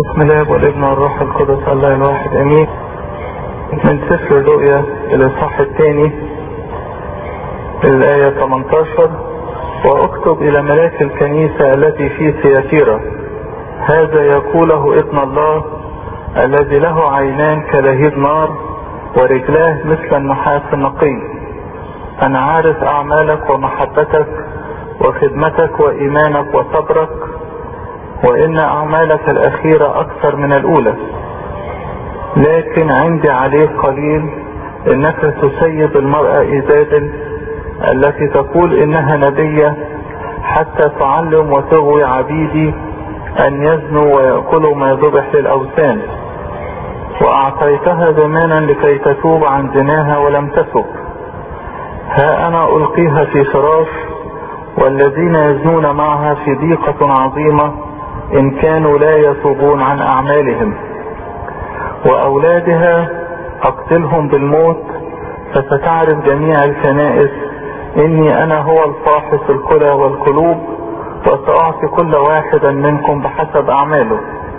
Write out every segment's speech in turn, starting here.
بسم الله والابن والروح القدس الله الواحد امين من سفر الرؤيا الاصحاح الثاني الايه 18 واكتب الى ملاك الكنيسه التي في سياتيرا هذا يقوله ابن الله الذي له عينان كلهيب نار ورجلاه مثل النحاس النقي انا عارف اعمالك ومحبتك وخدمتك وايمانك وصبرك وان اعمالك الاخيرة اكثر من الاولى لكن عندي عليك قليل انك تسيب المرأة ايزابل التي تقول انها نبية حتى تعلم وتغوي عبيدي ان يزنوا ويأكلوا ما ذبح للاوثان واعطيتها زمانا لكي تتوب عن زناها ولم تتب ها انا القيها في فراش والذين يزنون معها في ضيقة عظيمة ان كانوا لا يتوبون عن اعمالهم واولادها اقتلهم بالموت فستعرف جميع الكنائس اني انا هو الفاحص الكلى والقلوب وساعطي كل واحدا منكم بحسب اعماله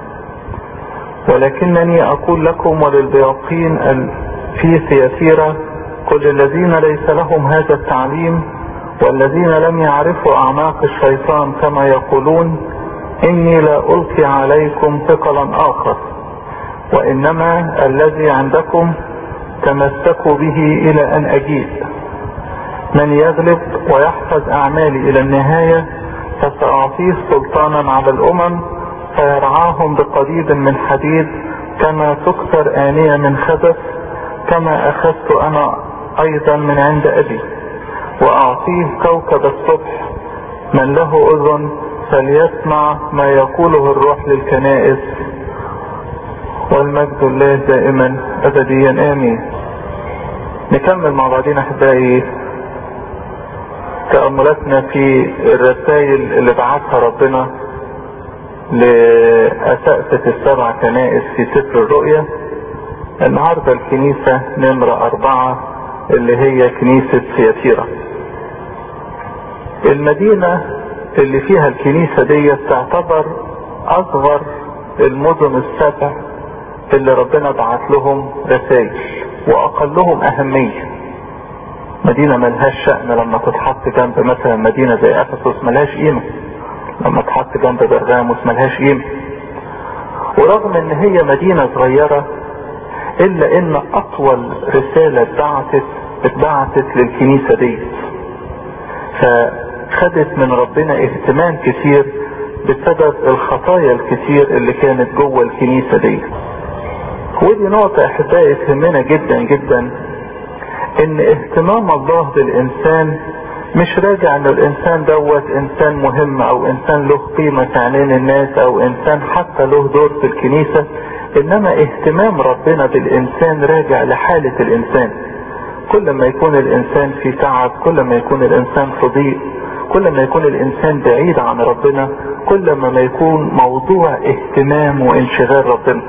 ولكنني اقول لكم وللبياقين في سياسيرة كل الذين ليس لهم هذا التعليم والذين لم يعرفوا اعماق الشيطان كما يقولون اني لا القي عليكم ثقلا اخر وانما الذي عندكم تمسكوا به الى ان اجيء من يغلب ويحفظ اعمالي الى النهاية فساعطيه سلطانا على الامم فيرعاهم بقضيب من حديد كما تكسر آنية من خبث كما اخذت انا ايضا من عند ابي واعطيه كوكب الصبح من له اذن فليسمع ما يقوله الروح للكنائس والمجد الله دائما ابديا امين نكمل مع بعضنا احبائي تأملاتنا في الرسائل اللي بعثها ربنا لأسقفة السبع كنائس في سفر الرؤيا النهاردة الكنيسة نمرة أربعة اللي هي كنيسة سياتيرا المدينة اللي فيها الكنيسة دي تعتبر اصغر المدن السبع اللي ربنا بعت لهم رسائل واقلهم اهمية مدينة ملهاش شأن لما تتحط جنب مثلا مدينة زي افسس ملهاش قيمة لما تحط جنب برغاموس ملهاش قيمة ورغم ان هي مدينة صغيرة الا ان اطول رسالة اتبعتت اتبعتت للكنيسة دي فخدت من ربنا اهتمام كتير بسبب الخطايا الكتير اللي كانت جوه الكنيسة دي ودي نقطة احبائي تهمنا جدا جدا ان اهتمام الله بالانسان مش راجع ان الانسان دوت انسان مهم او انسان له قيمة في عينين الناس او انسان حتى له دور في الكنيسة انما اهتمام ربنا بالانسان راجع لحالة الانسان كل ما يكون الانسان في تعب كل ما يكون الانسان في ضيق كل ما يكون الانسان بعيد عن ربنا كل ما ما يكون موضوع اهتمام وانشغال ربنا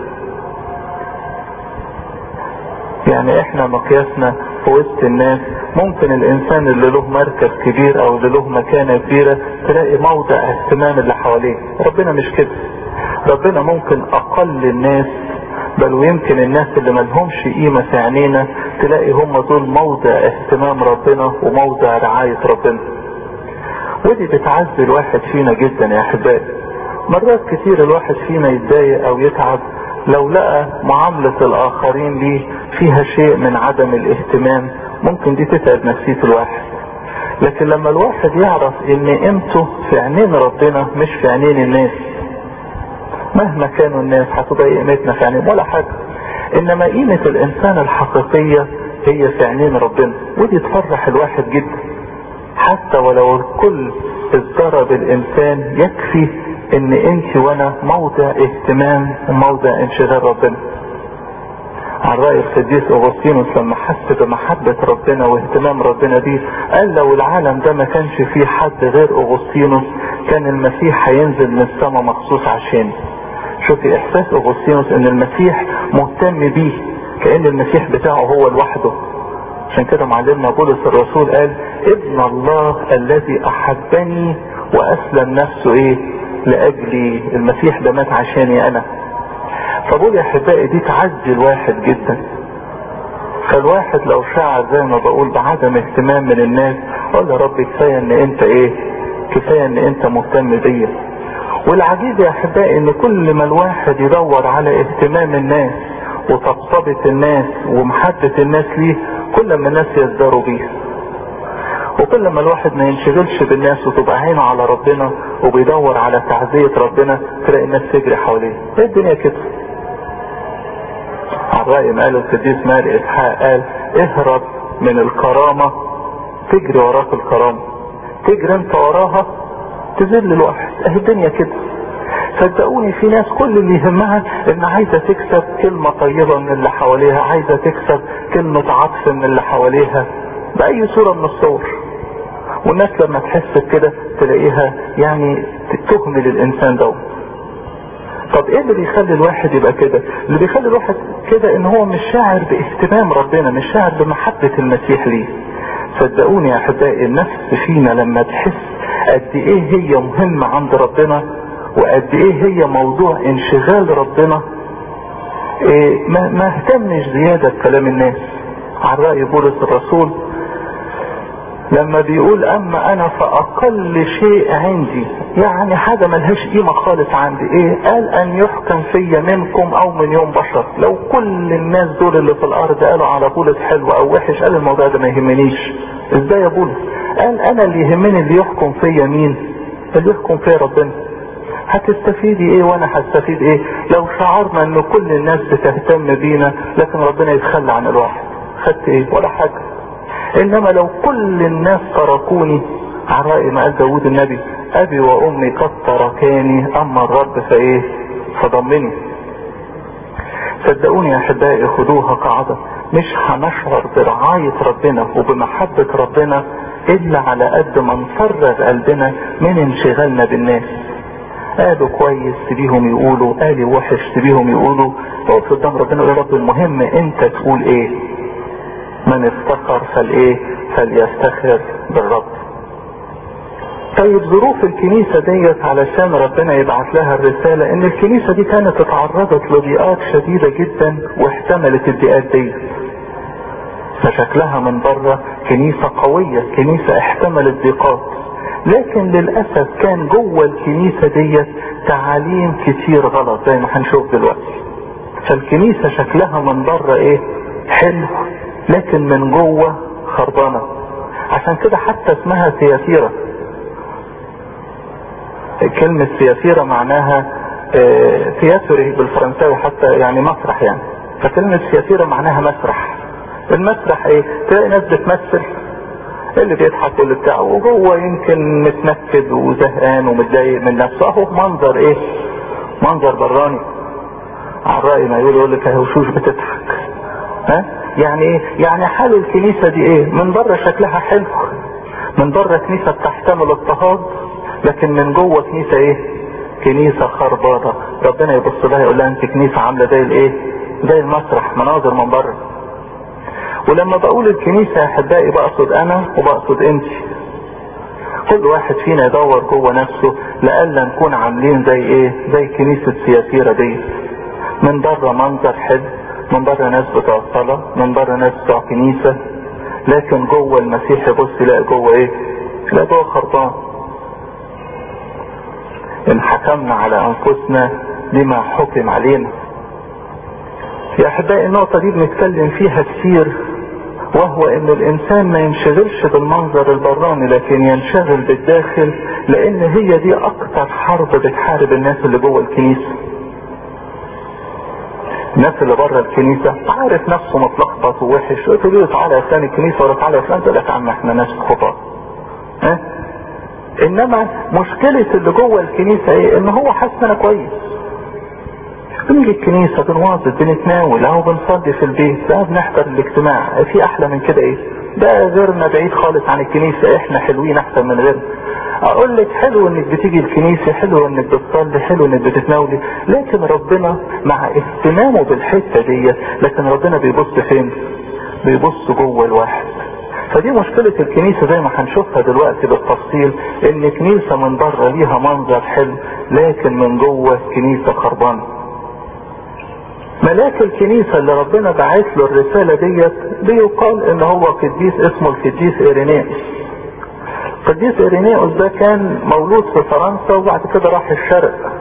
يعني احنا مقياسنا في وسط الناس ممكن الانسان اللي له مركز كبير او اللي له مكانة كبيرة تلاقي موضع اهتمام اللي حواليه ربنا مش كده ربنا ممكن اقل الناس بل ويمكن الناس اللي ملهمش قيمة في عينينا تلاقي هم دول موضع اهتمام ربنا وموضع رعاية ربنا ودي بتعزي الواحد فينا جدا يا احبائي مرات كتير الواحد فينا يتضايق او يتعب لو لقى معاملة الاخرين ليه فيها شيء من عدم الاهتمام ممكن دي تتعب نفسية الواحد لكن لما الواحد يعرف ان قيمته في عينين ربنا مش في عينين الناس مهما كانوا الناس هتبقى قيمتنا في عينين ولا حاجة انما قيمة الانسان الحقيقية هي في عينين ربنا ودي تفرح الواحد جدا حتى ولو الكل ازدرى بالانسان يكفي ان انت وانا موضع اهتمام وموضع انشغال ربنا عن رأي القديس اغسطينوس لما حس بمحبة ربنا واهتمام ربنا بيه قال لو العالم ده ما كانش فيه حد غير اغسطينوس كان المسيح هينزل من السماء مخصوص عشاني شوفي احساس اغسطينوس ان المسيح مهتم بيه كأن المسيح بتاعه هو لوحده عشان كده معلمنا بولس الرسول قال ابن الله الذي احبني واسلم نفسه ايه لاجلي المسيح ده مات عشاني انا فبقول يا احبائي دي تعزي الواحد جدا فالواحد لو شعر زي ما بقول بعدم اهتمام من الناس قول يا رب كفايه ان انت ايه كفايه ان انت مهتم بيا والعجيب يا احبائي ان كل ما الواحد يدور على اهتمام الناس وطبطبة الناس ومحبة الناس ليه كل ما الناس يزدروا بيه وكل ما الواحد ما ينشغلش بالناس وتبقى عينه على ربنا وبيدور على تعزية ربنا تلاقي الناس تجري حواليه ايه الدنيا كده على الرأي ما قاله القديس مال اسحاق قال اهرب من الكرامة تجري وراك الكرامة تجري انت وراها تذل الواحد اهي الدنيا كده صدقوني في ناس كل اللي يهمها ان عايزة تكسب كلمة طيبة من اللي حواليها عايزة تكسب كلمة عطف من اللي حواليها بأي صورة من الصور والناس لما تحس بكده تلاقيها يعني تهمل الانسان دوت طب ايه اللي بيخلي الواحد يبقى كده اللي بيخلي الواحد كده ان هو مش شاعر باهتمام ربنا مش شاعر بمحبة المسيح ليه صدقوني يا احبائي النفس فينا لما تحس قد ايه هي مهمة عند ربنا وقد ايه هي موضوع انشغال ربنا إيه ما, ما اهتمش زيادة بكلام الناس على رأي بولس الرسول لما بيقول اما انا فاقل شيء عندي يعني حاجة ملهاش قيمة خالص عندي ايه قال ان يحكم فيا منكم او من يوم بشر لو كل الناس دول اللي في الارض قالوا على بولس حلو او وحش قال الموضوع ده ما يهمنيش ازاي يا بولس قال انا اللي يهمني اللي يحكم فيا مين اللي يحكم فيا ربنا هتستفيدي ايه وانا هستفيد ايه لو شعرنا ان كل الناس بتهتم بينا لكن ربنا يتخلى عن الواحد خدت ايه ولا حاجة انما لو كل الناس تركوني على رأي ما قال داود النبي ابي وامي قد تركاني اما الرب فايه فضمني صدقوني يا احبائي خدوها قاعدة مش هنشعر برعاية ربنا وبمحبة ربنا الا على قد ما نفرغ قلبنا من انشغالنا بالناس قالوا كويس تبيهم يقولوا قالوا وحش تبيهم يقولوا اقف قدام ربنا يا رب المهم انت تقول ايه من افتخر فالايه فليفتخر بالرب طيب ظروف الكنيسة ديت علشان ربنا يبعت لها الرسالة ان الكنيسة دي كانت اتعرضت لضيقات شديدة جدا واحتملت الضيقات ديت فشكلها من بره كنيسة قوية كنيسة احتملت ضيقات لكن للأسف كان جوه الكنيسة ديت تعاليم كتير غلط زي ما هنشوف دلوقتي فالكنيسة شكلها من بره ايه حلو لكن من جوه خربانة عشان كده حتى اسمها سيافيرة كلمة سيافيرة معناها ثياتري بالفرنساوي حتى يعني مسرح يعني فكلمة سيافيرة معناها مسرح المسرح ايه تلاقي ناس بتمثل اللي بيضحك واللي بتاع وجوه يمكن متنكد وزهقان ومتضايق من نفسه اهو منظر ايه منظر براني على الرأي ما يقول يقول لك اهي وشوش بتضحك ها يعني ايه يعني حال الكنيسة دي ايه من بره شكلها حلو من بره كنيسة بتحتمل اضطهاد لكن من جوه كنيسة ايه كنيسة خربانة ربنا يبص لها يقول لها انت كنيسة عاملة زي الايه زي المسرح مناظر من بره ولما بقول الكنيسة يا احبائي بقصد انا وبقصد انت كل واحد فينا يدور جوه نفسه لألا نكون عاملين زي ايه زي كنيسة سياسيرة دي من بره منظر حلو من بره ناس بتوع صلاة من بره ناس بتوع كنيسة لكن جوه المسيح يبص يلاقي جوه ايه يلاقي جوه خربان ان حكمنا على انفسنا بما حكم علينا يا احبائي النقطة دي بنتكلم فيها كتير وهو ان الانسان ما ينشغلش بالمنظر البراني لكن ينشغل بالداخل لان هي دي اكتر حرب بتحارب الناس اللي جوه الكنيسة الناس اللي بره الكنيسة عارف نفسه متلخبط ووحش تقول له تعالى يا فلان الكنيسة ولا تعالى يا فلان تقول لك يا عم احنا ناس خطاة ها انما مشكلة اللي جوه الكنيسة ايه ان هو حاسس انا كويس بنيجي الكنيسة بنواظب بنتناول او بنصلي في البيت لا بنحضر الاجتماع في احلى من كده ايه ده غيرنا بعيد خالص عن الكنيسة احنا حلوين احسن من غيرنا اقول لك حلو انك بتيجي الكنيسة حلو انك بتصلي حلو انك بتتناولي لكن ربنا مع اهتمامه بالحتة ديت لكن ربنا بيبص فين بيبص جوه الواحد فدي مشكلة الكنيسة زي ما هنشوفها دلوقتي بالتفصيل ان كنيسة من بره ليها منظر حلو لكن من جوه كنيسة خربانة ملاك الكنيسة اللي ربنا بعت له الرسالة ديت بيقال ان هو قديس اسمه القديس ايرينيوس القديس ايرينيوس ده كان مولود في فرنسا وبعد كده راح الشرق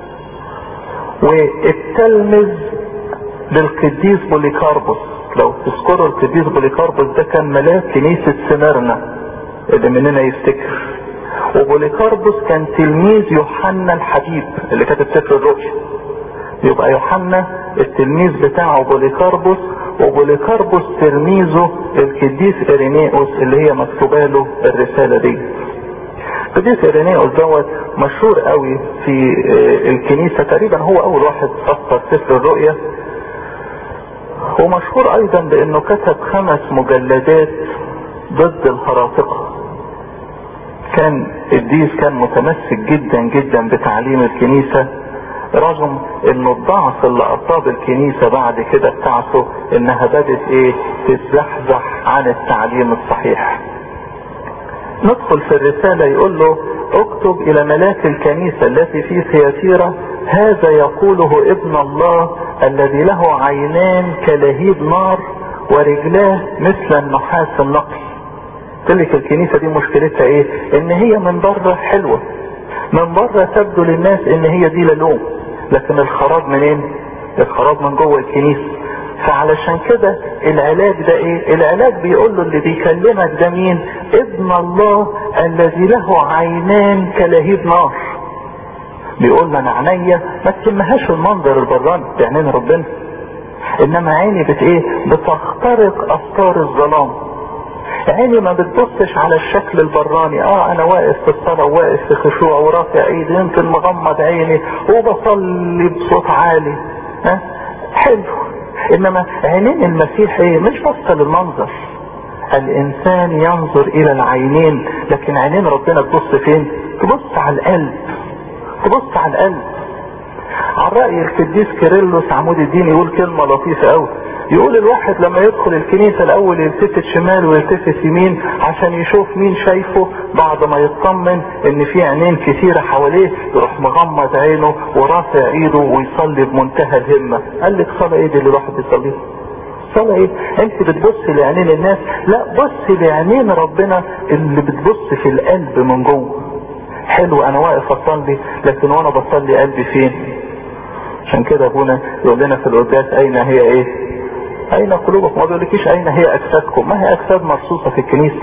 والتلمذ للقديس بوليكاربوس لو تذكروا القديس بوليكاربوس ده كان ملاك كنيسة سمرنا اللي مننا يفتكر وبوليكاربوس كان تلميذ يوحنا الحبيب اللي كاتب سفر الرؤيا يبقى يوحنا التلميذ بتاعه بوليكاربوس وبوليكاربوس تلميذه القديس ارينيوس اللي هي مكتوبه له الرساله دي القديس ارينيوس دوت مشهور قوي في الكنيسه تقريبا هو اول واحد فسر سفر الرؤيا ومشهور ايضا بانه كتب خمس مجلدات ضد الهراطقه كان الديس كان متمسك جدا جدا بتعليم الكنيسه رغم انه الضعف اللي اصاب الكنيسة بعد كده بتاعته انها بدت ايه تتزحزح عن التعليم الصحيح ندخل في الرسالة يقول له اكتب الى ملاك الكنيسة التي في ثياتيرا هذا يقوله ابن الله الذي له عينان كلهيب نار ورجلاه مثل النحاس النقي تلك الكنيسة دي مشكلتها ايه ان هي من بره حلوة من بره تبدو للناس ان هي دي للوم لكن الخراب منين الخراب من جوه الكنيسة فعلشان كده العلاج ده ايه العلاج بيقول له اللي بيكلمك ده مين ابن الله الذي له عينان كلهيب نار بيقول له انا عينيا ما تسمهاش المنظر البراني بعينين ربنا انما عيني بت ايه بتخترق افكار الظلام عيني ما بتبصش على الشكل البراني اه انا واقف في الصلاة وواقف في خشوع ورافع ايدي يمكن مغمض عيني وبصلي بصوت عالي ها آه؟ حلو انما عينين المسيح ايه مش بصة للمنظر الانسان ينظر الى العينين لكن عينين ربنا تبص فين تبص على القلب تبص على القلب على رأي القديس كيرلس عمود الدين يقول كلمة لطيفة قوي يقول الواحد لما يدخل الكنيسة الاول يلتفت شمال ويلتفت يمين عشان يشوف مين شايفه بعد ما يطمن ان في عينين كتيرة حواليه يروح مغمض عينه ورافع ايده ويصلي بمنتهى الهمة قال لك صلاة ايه دي اللي الواحد يصليها صلاة ايه انت بتبص لعينين الناس لا بص لعينين ربنا اللي بتبص في القلب من جوه حلو انا واقف اصلي لكن وانا بصلي قلبي فين عشان كده ابونا يقول لنا في القداس اين هي ايه اين قلوبكم ما بيقولكيش اين هي اجسادكم ما هي اجساد مرصوصة في الكنيسة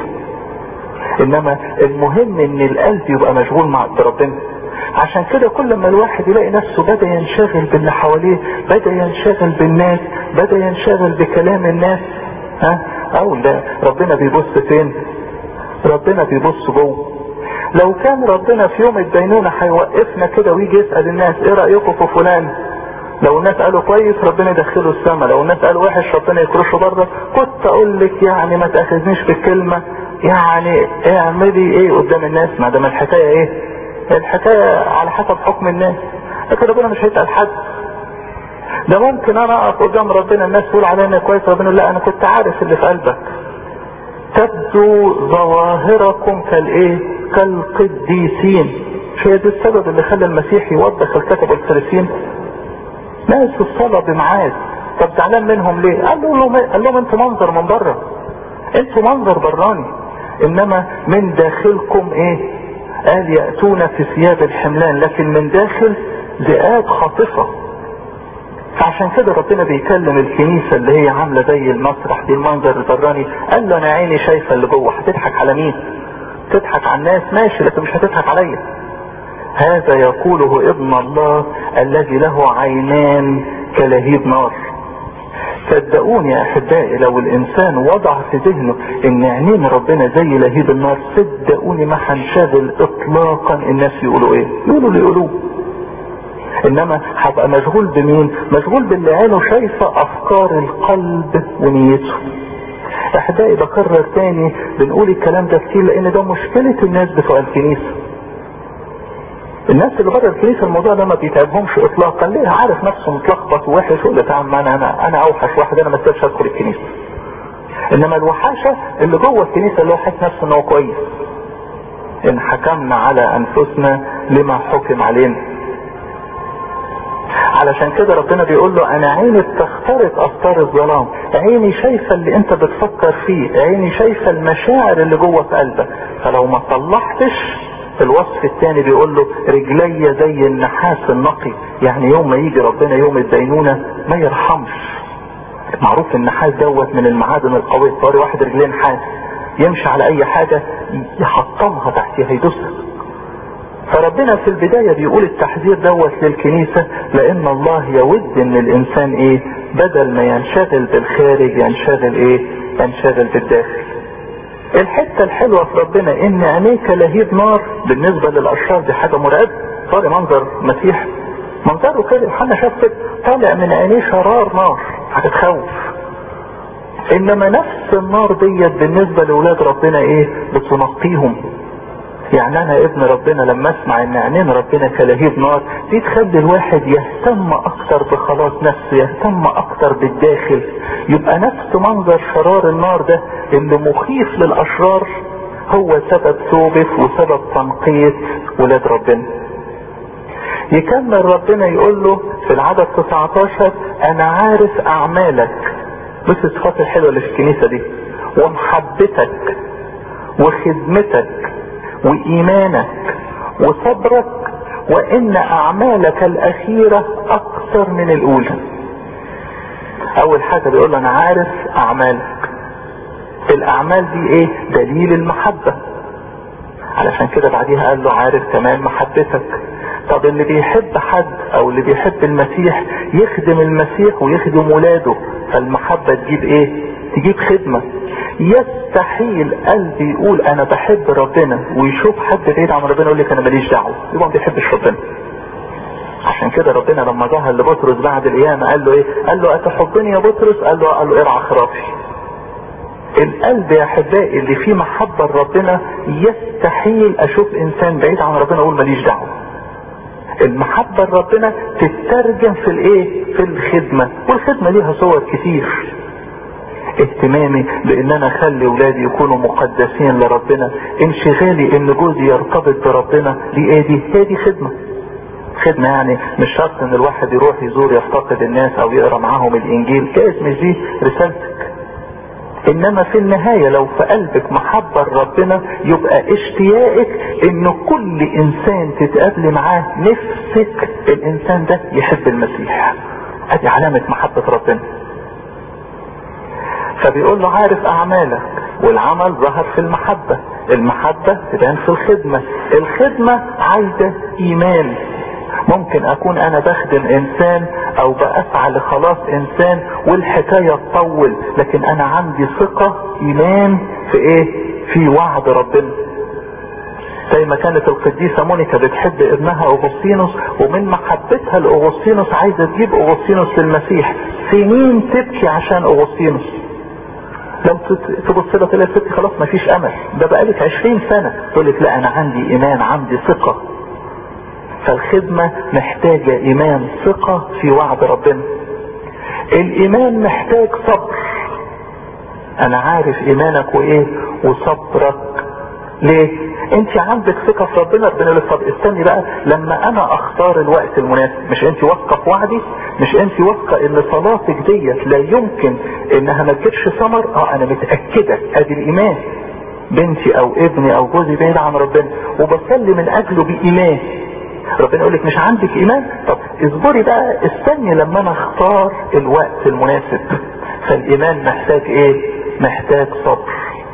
انما المهم ان القلب يبقى مشغول مع ربنا عشان كده كل ما الواحد يلاقي نفسه بدا ينشغل باللي حواليه بدا ينشغل بالناس بدا ينشغل بكلام الناس ها او لا ربنا بيبص فين ربنا بيبص جوه لو كان ربنا في يوم الدينونة هيوقفنا كده ويجي يسأل الناس ايه رأيكم في فلان لو الناس قالوا كويس ربنا يدخله السماء لو الناس قالوا وحش ربنا يكرشه بره كنت اقول لك يعني ما تاخذنيش بالكلمة يعني اعملي ايه قدام الناس ما دام الحكاية ايه الحكاية على حسب حكم الناس لكن ربنا مش هيسأل حد ده ممكن انا اقف قدام ربنا الناس تقول علينا كويس ربنا لا انا كنت عارف اللي في قلبك تبدو ظواهركم كالايه كالقديسين مش هي دي السبب اللي خلى المسيح يوبخ الكتب والفريسين ناس في الصلاة بمعاد طب زعلان منهم ليه قال لهم قال لهم انتوا منظر من بره انتوا منظر براني انما من داخلكم ايه قال يأتون في ثياب الحملان لكن من داخل ذئاب خاطفة فعشان كده ربنا بيكلم الكنيسة اللي هي عاملة زي المسرح دي المنظر البراني قال له انا عيني شايفة اللي جوه هتضحك على مين تضحك على الناس ماشي لكن مش هتضحك عليا هذا يقوله ابن الله الذي له عينان كلهيب نار صدقوني يا احبائي لو الانسان وضع في ذهنه ان عينين ربنا زي لهيب النار صدقوني ما هنشغل اطلاقا الناس يقولوا ايه يقولوا اللي يقولوه انما هبقى مشغول بمين مشغول باللي عينه شايفه افكار القلب ونيته احبائي بكرر تاني بنقول الكلام ده كتير لان ده مشكلة الناس بتوع الكنيسة الناس اللي بره الكنيسه الموضوع ده ما بيتعبهمش اطلاقا ليه عارف نفسه متلخبط ووحش يقول لك انا انا انا اوحش واحد انا ما استاهلش ادخل الكنيسه انما الوحاشه اللي جوه الكنيسه اللي هو حاسس نفسه ان هو كويس ان حكمنا على انفسنا لما حكم علينا علشان كده ربنا بيقول له انا عيني بتخترق افكار الظلام عيني شايفه اللي انت بتفكر فيه عيني شايفه المشاعر اللي جوه في قلبك فلو ما صلحتش الوصف الثاني بيقول له رجلي زي النحاس النقي يعني يوم ما يجي ربنا يوم الدينونه ما يرحمش معروف النحاس دوت من المعادن القويه طاري واحد رجلين نحاس يمشي على اي حاجه يحطمها تحتها يدوسها فربنا في البداية بيقول التحذير دوت للكنيسة لان الله يود ان الانسان ايه بدل ما ينشغل بالخارج ينشغل ايه ينشغل بالداخل الحتة الحلوة في ربنا ان عينيك لهيب نار بالنسبة للاشرار دي حاجة مرعبة طالع منظر مسيح منظره كده يوحنا شاف كده طالع من عينيه شرار نار حاجة تخوف انما نفس النار ديت بالنسبة لاولاد ربنا ايه بتنقيهم يعني انا ابن ربنا لما اسمع ان عينين ربنا كلهيب نار دي تخلي الواحد يهتم اكتر بخلاص نفسه يهتم اكتر بالداخل يبقى نفس منظر شرار النار ده اللي مخيف للاشرار هو سبب توبة وسبب تنقية ولاد ربنا يكمل ربنا يقول له في العدد 19 انا عارف اعمالك بص الصفات الحلوة اللي في الكنيسة دي ومحبتك وخدمتك وايمانك وصبرك وان اعمالك الاخيرة اكثر من الاولى اول حاجة بيقول انا عارف اعمالك الاعمال دي ايه دليل المحبة علشان كده بعديها قال له عارف كمان محبتك طب اللي بيحب حد او اللي بيحب المسيح يخدم المسيح ويخدم ولاده فالمحبة تجيب ايه تجيب خدمة يستحيل قلبي يقول انا بحب ربنا ويشوف حد بعيد عن ربنا يقول لك انا ماليش دعوه يبقى ما بيحبش ربنا عشان كده ربنا لما ظهر لبطرس بعد القيامه قال له ايه قال له اتحبني يا بطرس قال له قال له ارعى خرافي القلب يا احبائي اللي فيه محبه لربنا يستحيل اشوف انسان بعيد عن ربنا اقول ماليش دعوه المحبه لربنا تترجم في الايه في الخدمه والخدمه ليها صور كتير اهتمامي بان انا اخلي ولادي يكونوا مقدسين لربنا انشغالي ان جوزي يرتبط بربنا دي ايه دي هي دي خدمة خدمة يعني مش شرط ان الواحد يروح يزور يفتقد الناس او يقرا معاهم الانجيل جايز مش دي رسالتك انما في النهاية لو في قلبك محبة لربنا يبقى اشتياقك ان كل انسان تتقابلي معاه نفسك الانسان ده يحب المسيح ادي علامة محبة ربنا فبيقول له عارف اعمالك والعمل ظهر في المحبة المحبة تبان في الخدمة الخدمة عايزة ايمان ممكن اكون انا بخدم انسان او باسعى لخلاص انسان والحكاية تطول لكن انا عندي ثقة ايمان في ايه في وعد ربنا زي ما كانت القديسة مونيكا بتحب ابنها اغسطينوس ومن محبتها لاغسطينوس عايزة تجيب اغسطينوس للمسيح سنين تبكي عشان اغسطينوس لو تبص لها تلاقي ستي خلاص ما فيش امل ده بقالك عشرين سنة تقول لك لا انا عندي ايمان عندي ثقة فالخدمة محتاجة ايمان ثقة في وعد ربنا الايمان محتاج صبر انا عارف ايمانك وايه وصبرك ليه انت عندك ثقة في ربنا ربنا يقول لك طب استني بقى لما انا اختار الوقت المناسب مش انت واثقة في وعدي مش انت واثقة ان صلاتك ديت لا يمكن انها ما تجيبش ثمر اه انا متأكدة ادي الايمان بنتي او ابني او جوزي بعيد عن ربنا وبصلي من اجله بايمان ربنا يقول لك مش عندك ايمان طب اصبري بقى استني لما انا اختار الوقت المناسب فالايمان محتاج ايه محتاج صبر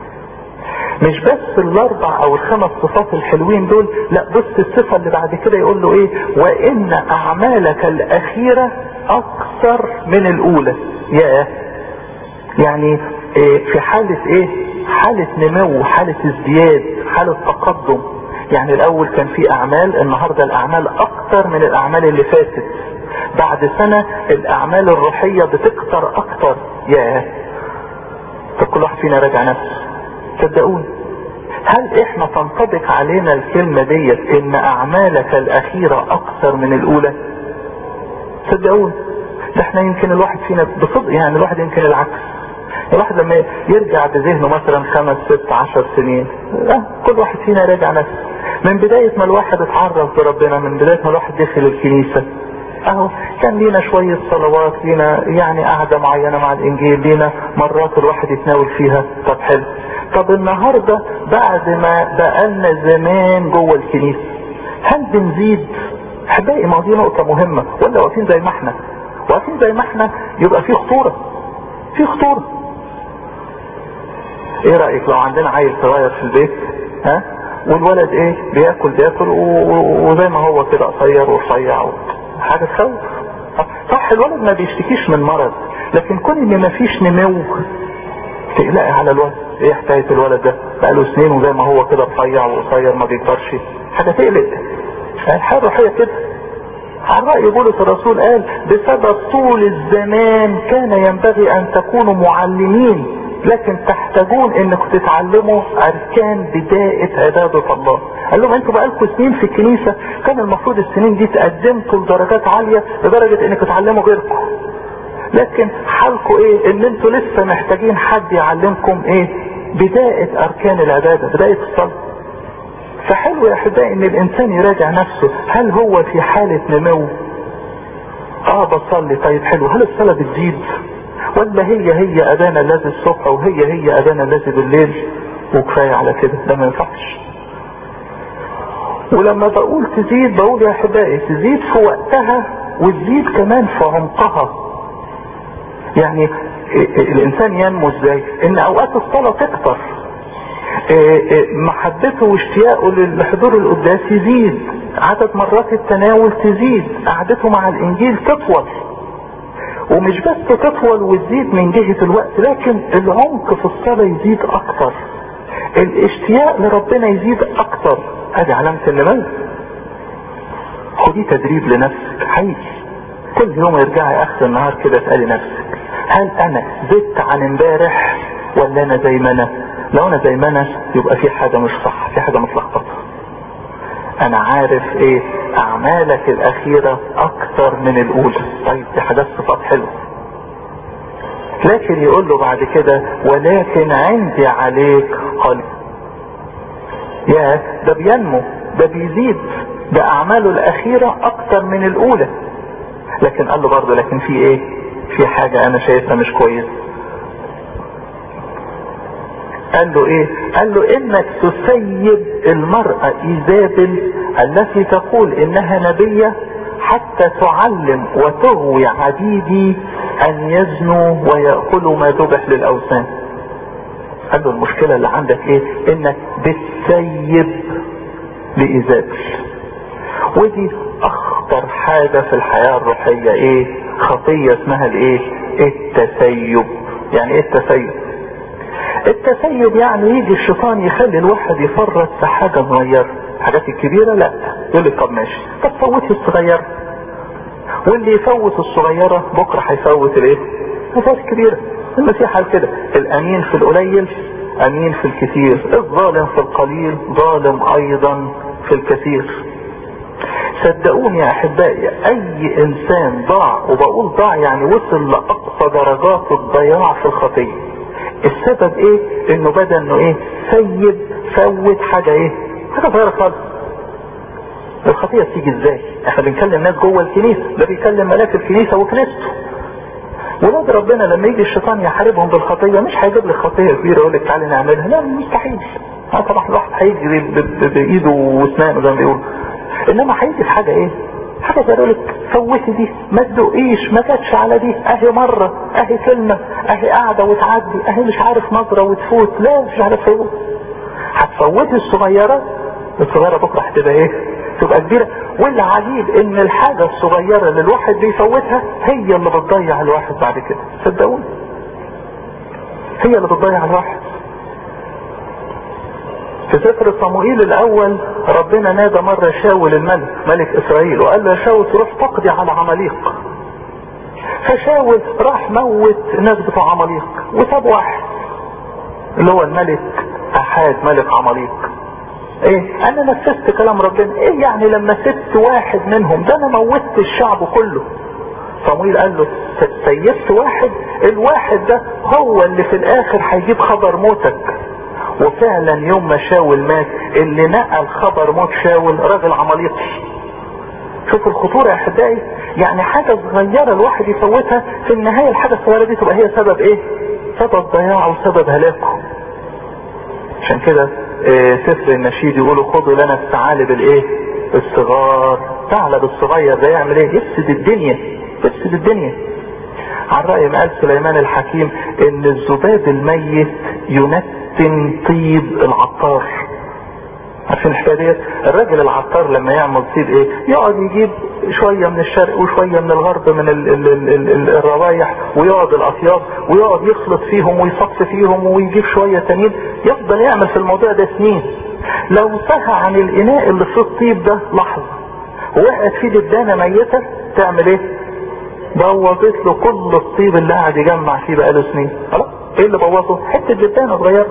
مش بس الاربع او الخمس صفات الحلوين دول لا بص الصفة اللي بعد كده يقول له ايه وان اعمالك الاخيرة اكثر من الاولى يا يعني إيه في حالة ايه حالة نمو حالة ازدياد حالة تقدم يعني الاول كان في اعمال النهاردة الاعمال اكتر من الاعمال اللي فاتت بعد سنة الاعمال الروحية بتكتر اكتر يا طب كل واحد فينا راجع نفسه صدقوني هل احنا تنطبق علينا الكلمة ديت ان اعمالك الاخيرة اكثر من الاولى صدقوني ده احنا يمكن الواحد فينا بصدق يعني الواحد يمكن العكس الواحد لما يرجع بذهنه مثلا خمس ست عشر سنين اه كل واحد فينا راجع نفسه من بداية ما الواحد اتعرف بربنا من بداية ما الواحد دخل الكنيسة اهو كان لينا شوية صلوات لينا يعني قعدة معينة مع الانجيل لينا مرات الواحد يتناول فيها طب حلو طب النهاردة بعد ما بقالنا زمان جوه الكنيسة هل بنزيد احبائي ما دي نقطة مهمة ولا واقفين زي ما احنا واقفين زي ما احنا يبقى في خطورة في خطورة ايه رأيك لو عندنا عيل صغير في البيت ها والولد ايه بياكل بياكل وزي ما هو كده قصير ورفيع حاجة تخوف صح الولد ما بيشتكيش من مرض لكن كون ان ما فيش نمو تقلقي على الولد ايه حكاية الولد ده بقاله سنين وزي ما هو كده رفيع وقصير ما بيكبرش حاجة تقلق الحياة الروحية كده عن رأي بولس الرسول قال بسبب طول الزمان كان ينبغي ان تكونوا معلمين لكن تحتاجون انكم تتعلموا اركان بداية عبادة الله قال لهم انتوا بقالكم سنين في الكنيسة كان المفروض السنين دي تقدمتوا لدرجات عالية لدرجة انكم تعلموا غيركم لكن حالكم ايه ان انتوا لسه محتاجين حد يعلمكم ايه بداية اركان العبادة بداية الصلاة فحلو يا احبائي ان الانسان يراجع نفسه هل هو في حالة نمو اه بصلي طيب حلو هل الصلاة بتزيد ولا هي هي ابانا الذي الصبح وهي هي ابانا الذي بالليل وكفاية على كده ده ما ينفعش ولما بقول تزيد بقول يا احبائي تزيد في وقتها وتزيد كمان في عمقها يعني الانسان ينمو ازاي ان اوقات الصلاة تكتر محبته واشتياقه لحضور القداس يزيد عدد مرات التناول تزيد قعدته مع الانجيل تطول ومش بس تطول وتزيد من جهة الوقت لكن العمق في الصلاة يزيد اكتر الاشتياق لربنا يزيد اكتر ادي علامة النمو خدي تدريب لنفسك حقيقي كل يوم ارجعي اخر النهار كده اسألي نفسك هل انا زدت عن امبارح ولا انا زي ما انا لو انا زي ما انا يبقى في حاجة مش صح في حاجة متلخبطة انا عارف ايه اعمالك الاخيرة اكتر من الاولى طيب دي حاجات صفات حلوة لكن يقول له بعد كده ولكن عندي عليك قلب يا ده بينمو ده بيزيد ده اعماله الاخيرة اكتر من الاولى لكن قال له برضه لكن في ايه في حاجة انا شايفها مش كويسة قال له ايه قال له انك تسيب المرأة ايزابل التي تقول انها نبية حتى تعلم وتغوي عبيدي ان يزنوا ويأكلوا ما ذبح للاوثان قال له المشكلة اللي عندك ايه انك بتسيب لايزابل ودي اخطر حاجة في الحياة الروحية ايه خطية اسمها الايه التسيب يعني ايه التسيب التسيب يعني يجي الشيطان يخلي الواحد يفرط في حاجة صغيرة الحاجات الكبيرة لا يقول لك طب ماشي طب فوتي الصغيرة واللي يفوت الصغيرة بكرة هيفوت الايه الحاجات الكبيرة المسيح قال كده الامين في القليل امين في الكثير الظالم في القليل ظالم ايضا في الكثير صدقوني يا احبائي اي انسان ضاع وبقول ضاع يعني وصل لاقصى درجات الضياع في الخطيه السبب ايه انه بدا انه ايه سيب فوت حاجة ايه حاجة صغيرة خالص الخطية بتيجي ازاي احنا بنكلم ناس جوه الكنيسة ده بيكلم ملاك الكنيسة وكنيسته ولاد ربنا لما يجي الشيطان يحاربهم بالخطية مش هيجيب لك خطية كبيرة يقول لك تعالي نعملها لا مستحيل اه طبعا الواحد هيجري بايده واسنانه زي ما بيقولوا انما هيجي في حاجة ايه حاجة زي لك فوتي دي ما تدقيش ما جاتش على دي اهي مرة اهي كلمة اهي قاعدة وتعدي اهي مش عارف نظرة وتفوت لا مش عارف فوت هتفوتي الصغيرة الصغيرة بكرة هتبقى ايه تبقى كبيرة والعجيب ان الحاجة الصغيرة اللي الواحد بيفوتها هي اللي بتضيع الواحد بعد كده صدقوني هي اللي بتضيع الواحد في سفر صموئيل الاول ربنا نادى مرة شاول الملك ملك اسرائيل وقال له يا شاول تروح تقضي على عماليق فشاول راح موت الناس بتوع عماليق وساب واحد اللي هو الملك احاد ملك عماليق ايه انا نفذت كلام ربنا ايه يعني لما سبت واحد منهم ده انا موتت الشعب كله صمويل قال له سيبت واحد الواحد ده هو اللي في الاخر هيجيب خبر موتك وفعلا يوم ما شاول مات اللي نقل خبر موت شاول راجل عماليقي شوف الخطورة يا احبائي يعني حاجة صغيرة الواحد يفوتها في النهاية الحاجة الصغيرة دي تبقى هي سبب ايه سبب ضياعه وسبب هلاكه عشان كده إيه سفر النشيد يقولوا خدوا لنا الثعالب الايه الصغار ثعلب الصغير ده يعمل ايه يفسد الدنيا يفسد الدنيا عن رأي ما قال سليمان الحكيم ان الذباب الميت ينتن طيب العطار عارفين الحكايه ديت الراجل العطار لما يعمل طيب ايه يقعد يجيب شويه من الشرق وشويه من الغرب من ال ال ال ال ال الروايح ويقعد الاطياب ويقعد يخلط فيهم ويصف فيهم ويجيب شويه تانيين يفضل يعمل في الموضوع ده سنين لو سهى عن الاناء اللي فيه الطيب ده لحظه وقعت فيه دبانه ميته تعمل ايه؟ بوظت له كل الطيب اللي قاعد يجمع فيه بقاله سنين خلاص ايه اللي بوظه؟ حته دبانه صغيره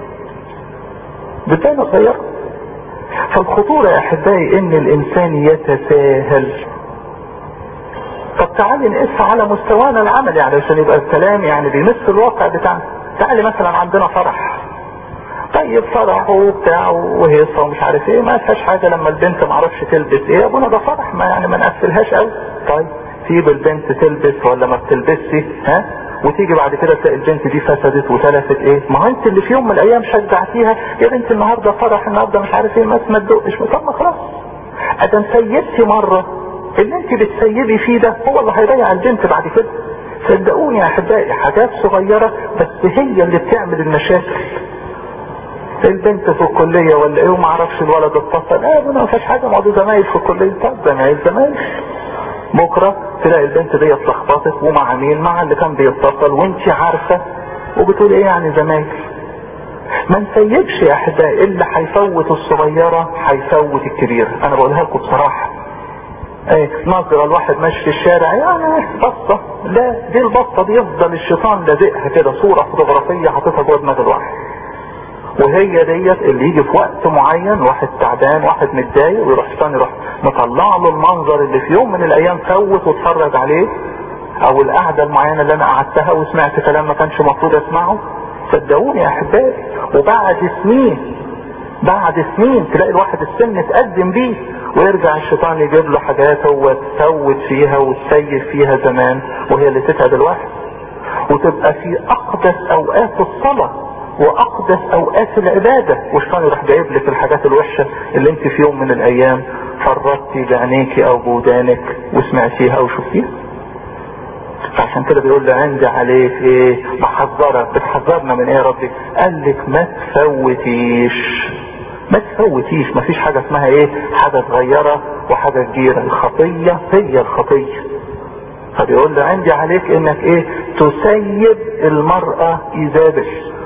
دبانه صغيره فالخطورة يا احبائي ان الانسان يتساهل طب تعالي نقيسها على مستوانا العملي علشان يبقى الكلام يعني بيمس الواقع بتاعنا تعالي مثلا عندنا فرح طيب فرح وبتاع وهيصه ومش عارف ايه ما فيهاش حاجه لما البنت ما عرفش تلبس ايه يا ابونا ده فرح ما يعني ما نقفلهاش قوي طيب سيب البنت تلبس ولا ما بتلبسش ها وتيجي بعد كده تلاقي البنت دي فسدت وتلفت ايه ما هو انت اللي في يوم من الايام شجعتيها يا بنت النهارده فرح النهارده مش عارف ايه ما ما تدقش طب ما خلاص ادم سيبتي مره اللي انت بتسيبي فيه ده هو اللي هيضيع البنت بعد كده صدقوني يا احبائي حاجات صغيره بس هي اللي بتعمل المشاكل البنت في الكليه ولا ايه وما اعرفش الولد اتصل اه ما فيش حاجه ما زمايل في الكليه طب زمايل زمايل بكرة تلاقي البنت دي اتلخبطت ومع مين مع اللي كان بيتصل وانت عارفة وبتقول ايه يعني زمايل ما نسيبش يا احبائي اللي هيفوت الصغيرة هيفوت الكبيرة انا بقولها لكم بصراحة ايه نظرة الواحد ماشي في الشارع يعني بصة لا دي البصة دي يفضل الشيطان لازقها كده صورة فوتوغرافية حاططها جوه دماغ الواحد وهي ديت اللي يجي في وقت معين واحد تعبان واحد متضايق ويروح الشيطان يروح مطلع له المنظر اللي في يوم من الايام فوت واتفرج عليه او القعده المعينه اللي انا قعدتها وسمعت كلام ما كانش المفروض اسمعه صدقوني يا احبائي وبعد سنين بعد سنين تلاقي الواحد السن اتقدم بيه ويرجع الشيطان يجيب له حاجات هو تفوت فيها وتسيف فيها زمان وهي اللي تتعب الواحد وتبقى في اقدس اوقات الصلاه واقدس اوقات العبادة والشيطان يروح جايب لك الحاجات الوحشة اللي انت في يوم من الايام فرطتي بعينيك او بودانك وسمعتيها او شفتيها عشان كده بيقول لي عندي عليك ايه بحذرك بتحذرنا من ايه يا ربي قال لك ما تفوتيش ما تفوتيش ما فيش حاجة اسمها ايه حاجة صغيرة وحاجة كبيرة الخطية هي الخطية فبيقول لي عندي عليك انك ايه تسيب المرأة ايزابل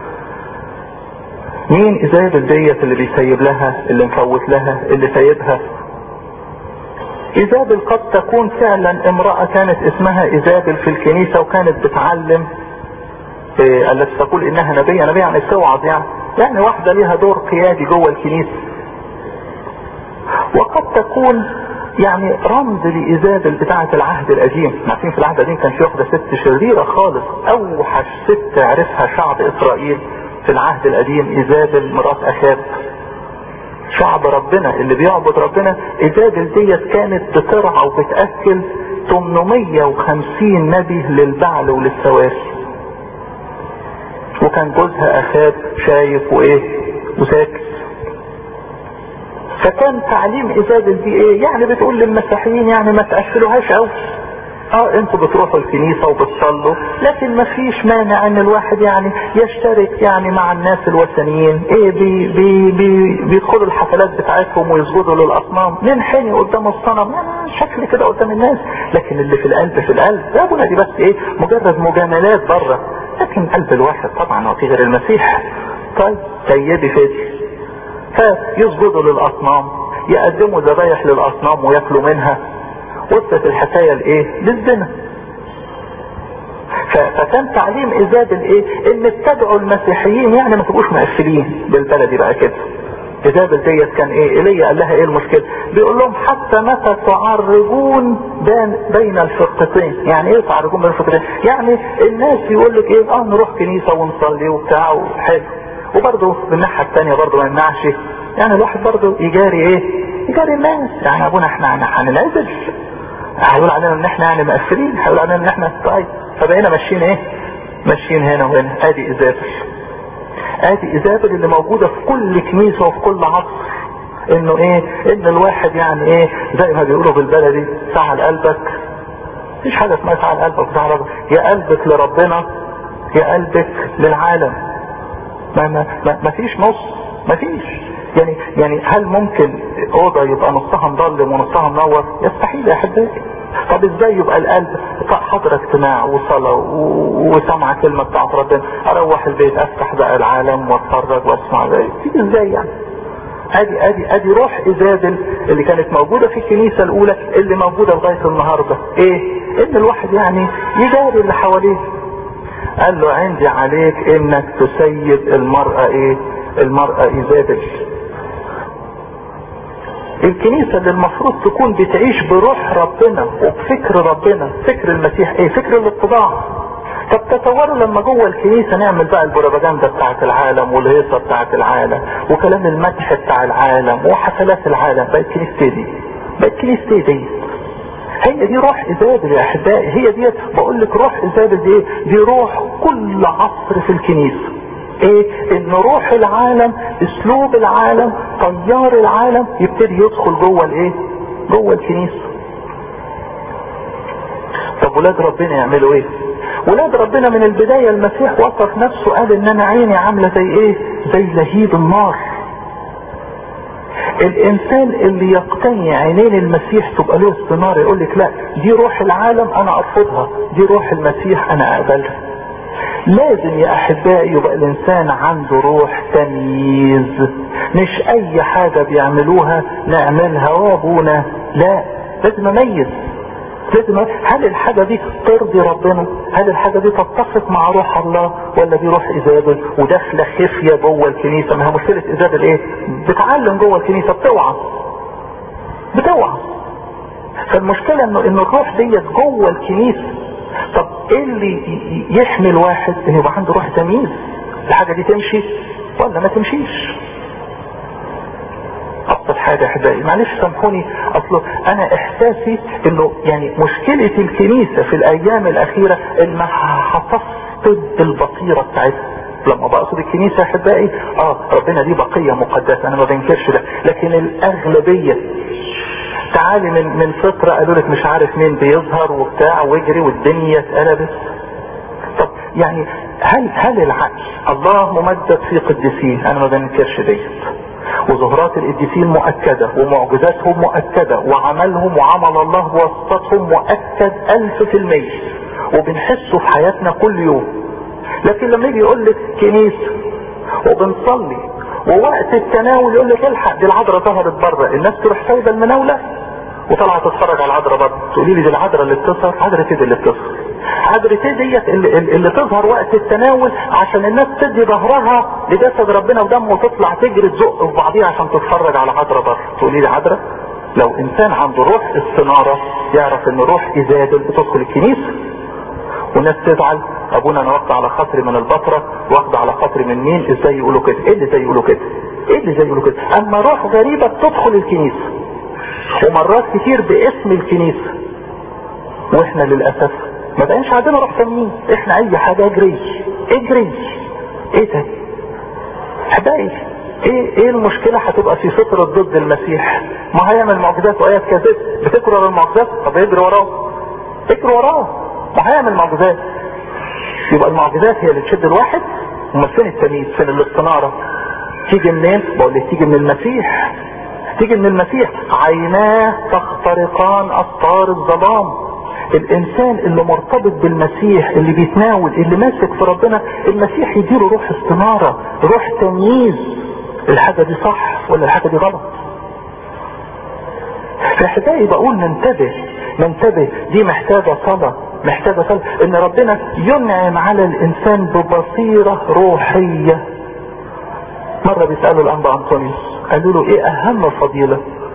مين ايزابل ديت اللي بيسيب لها اللي مفوت لها اللي سايبها ايزابل قد تكون فعلا امرأة كانت اسمها ايزابل في الكنيسة وكانت بتعلم إيه التي تقول انها نبية نبية يعني توعظ يعني يعني واحدة ليها دور قيادي جوه الكنيسة وقد تكون يعني رمز لإيزابل بتاعة العهد القديم عارفين في العهد القديم كان في واحدة ست شريرة خالص أوحش ست عرفها شعب إسرائيل في العهد القديم ايزابل مرات اخاب شعب ربنا اللي بيعبد ربنا ايزابل ديت كانت بترعى وبتاكل 850 نبي للبعل وللسواسي وكان جوزها اخاب شايف وايه وساكت فكان تعليم ايزابل دي ايه يعني بتقول للمسيحيين يعني ما تقفلوهاش قوي اه انتوا بتروحوا الكنيسة وبتصلوا لكن ما فيش مانع ان الواحد يعني يشترك يعني مع الناس الوثنيين ايه بي بي بي بيدخلوا الحفلات بتاعتهم ويسجدوا للاصنام ننحني قدام الصنم يعني شكل كده قدام الناس لكن اللي في القلب في القلب يا ابونا دي بس ايه مجرد مجاملات بره لكن قلب الواحد طبعا هو في غير المسيح طيب سيدي فادي فيسجدوا للاصنام يقدموا ذبايح للاصنام وياكلوا منها وصلت الحكاية لايه للزنا فكان تعليم ايزابل ايه ان اتبعوا المسيحيين يعني ما تبقوش مقفلين بالبلدي بقى كده ايزابل ديت كان ايه ايليا قال لها ايه المشكلة بيقول لهم حتى متى تعرجون بين, بين الفرقتين يعني ايه تعرجون بين الفرقتين يعني الناس يقول لك ايه اه نروح كنيسة ونصلي وبتاع وحلو وبرضه من الناحية الثانية برضه ما يمنعش يعني الواحد برضه يجاري ايه يجاري الناس يعني ابونا احنا هننعزل هيقول علينا ان احنا يعني مقفلين هيقول علينا ان احنا طيب فبقينا ماشيين ايه ماشيين هنا وهنا ادي ايزابل ادي ايزابل اللي موجودة في كل كنيسة وفي كل عصر انه ايه ان الواحد يعني ايه زي ما بيقولوا بالبلدي سعى قلبك مفيش حاجة اسمها سعى قلبك سعى قلبك يا قلبك لربنا يا قلبك للعالم ما ما ما, ما فيش نص ما فيش يعني يعني هل ممكن اوضه يبقى نصها مظلم ونصها منور يستحيل يا احبائي طب ازاي يبقى القلب حضر اجتماع وصلاة وسمع كلمة بتاعت ربنا اروح البيت افتح بقى العالم واتفرج واسمع تيجي ازاي يعني ادي ادي ادي روح ايزابل اللي كانت موجودة في الكنيسة الاولى اللي موجودة لغاية النهاردة ايه ان الواحد يعني يجاري اللي حواليه قال له عندي عليك انك تسيب المرأة ايه المرأة ايزابل الكنيسة اللي المفروض تكون بتعيش بروح ربنا وبفكر ربنا فكر المسيح ايه فكر الاتضاع طب تصوروا لما جوه الكنيسة نعمل بقى البروباجندا بتاعت العالم والهيصة بتاعت العالم وكلام المدح بتاع العالم وحفلات العالم بقت كنيستي دي بقت كنيستي دي هي دي روح ايزابل يا احبائي هي دي بقول لك روح ايزابل دي دي روح كل عصر في الكنيسه ايه ان روح العالم اسلوب العالم طيار العالم يبتدي يدخل جوه الايه جوه الكنيسه طب ولاد ربنا يعملوا ايه ولاد ربنا من البداية المسيح وصف نفسه قال ان انا عيني عاملة زي ايه زي لهيب النار الانسان اللي يقتني عينين المسيح تبقى له استنار يقول لك لا دي روح العالم انا ارفضها دي روح المسيح انا اقبلها لازم يا احبائي يبقى الانسان عنده روح تمييز مش اي حاجة بيعملوها نعملها وابونا لا لازم اميز لازم هل الحاجة دي ترضي ربنا هل الحاجة دي تتفق مع روح الله ولا دي روح ايزابل وداخلة خفية جوه الكنيسة ما هي مشكلة ايزابل ايه بتعلم جوه الكنيسة بتوعى بتوعى فالمشكلة انه ان الروح ديت جوه الكنيسة طب ايه اللي يحمي الواحد ان يبقى عنده روح تمييز الحاجة دي تمشي ولا ما تمشيش ابسط حاجة احبائي معلش سامحوني اصله انا احساسي انه يعني مشكلة الكنيسة في الايام الاخيرة انها هتفقد البصيرة بتاعتها لما بقصد الكنيسة احبائي اه ربنا دي بقية مقدسة انا ما بنكرش ده لكن الاغلبية تعالي من من فترة قالوا لك مش عارف مين بيظهر وبتاع واجري والدنيا اتقلبت طب يعني هل هل العقل الله ممدد في قديسيه انا ما بنكرش ديت وظهورات القديسين مؤكدة ومعجزاتهم مؤكدة وعملهم وعمل الله بواسطتهم مؤكد الف في المية وبنحسه في حياتنا كل يوم لكن لما يجي يقول لك كنيسة وبنصلي ووقت التناول يقول لك الحق دي العذراء ظهرت بره الناس تروح سايبه المناوله وطلع تتفرج على العذراء بره تقولي لي دي العذراء اللي بتظهر عذراء ايه اللي بتظهر عذراء ايه ديت اللي, اللي تظهر وقت التناول عشان الناس تدي ظهرها لجسد ربنا ودمه وتطلع تجري تزق في بعضيها عشان تتفرج على عذراء بره تقولي لي عذراء لو انسان عنده روح استنارة يعرف ان روح ايزابل بتدخل الكنيسة والناس تزعل ابونا انا واخد على خاطري من البطرة واخد على خاطري من مين ازاي يقولوا كده ايه اللي زي يقولوا كده ايه اللي زي يقولوا كده اما روح غريبة بتدخل الكنيسة ومرات كتير باسم الكنيسة واحنا للأسف ما بقاش عندنا روح تانيين احنا اي حاجة اجري اجري ايه ده حبايبي ايه ايه المشكلة هتبقى في فطرة ضد المسيح ما هيعمل معجزات وايات كذب بتكرر المعجزات طب اجري وراه اجري وراه ما هيعمل معجزات يبقى المعجزات هي اللي تشد الواحد امال فين التمييز فين الاستنارة تيجي منين بقول لك تيجي من المسيح تيجي من المسيح عيناه تخترقان اسطار الظلام الانسان اللي مرتبط بالمسيح اللي بيتناول اللي ماسك في ربنا المسيح يديله روح استنارة روح تمييز الحاجة دي صح ولا الحاجة دي غلط في حكاية بقول ننتبه ننتبه دي محتاجة صلاة محتاجة صلاة ان ربنا ينعم على الانسان ببصيرة روحية مرة بيسألوا الانبا انطونيوس قالوا له ايه اهم فضيلة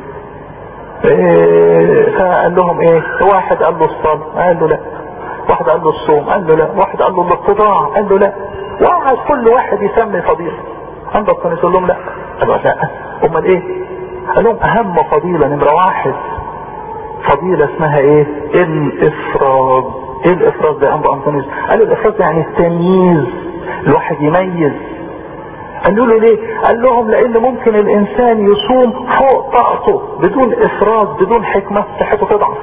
إيه فقال لهم ايه واحد قال له الصلاة قال له لا واحد قال له الصوم قال له لا واحد قال له الاتضاع قال له لا وقعد كل واحد يسمي فضيلة انبا انطونيوس قال لهم لا قالوا لا امال ايه قال لهم اهم فضيلة نمرة واحد فضيلة اسمها ايه الافراز ايه الافراز ده انبا انطونيوس قال الافراز يعني التمييز الواحد يميز قالوا له ليه قال لهم لان ممكن الانسان يصوم فوق طاقته بدون افراز بدون حكمة صحته تضعف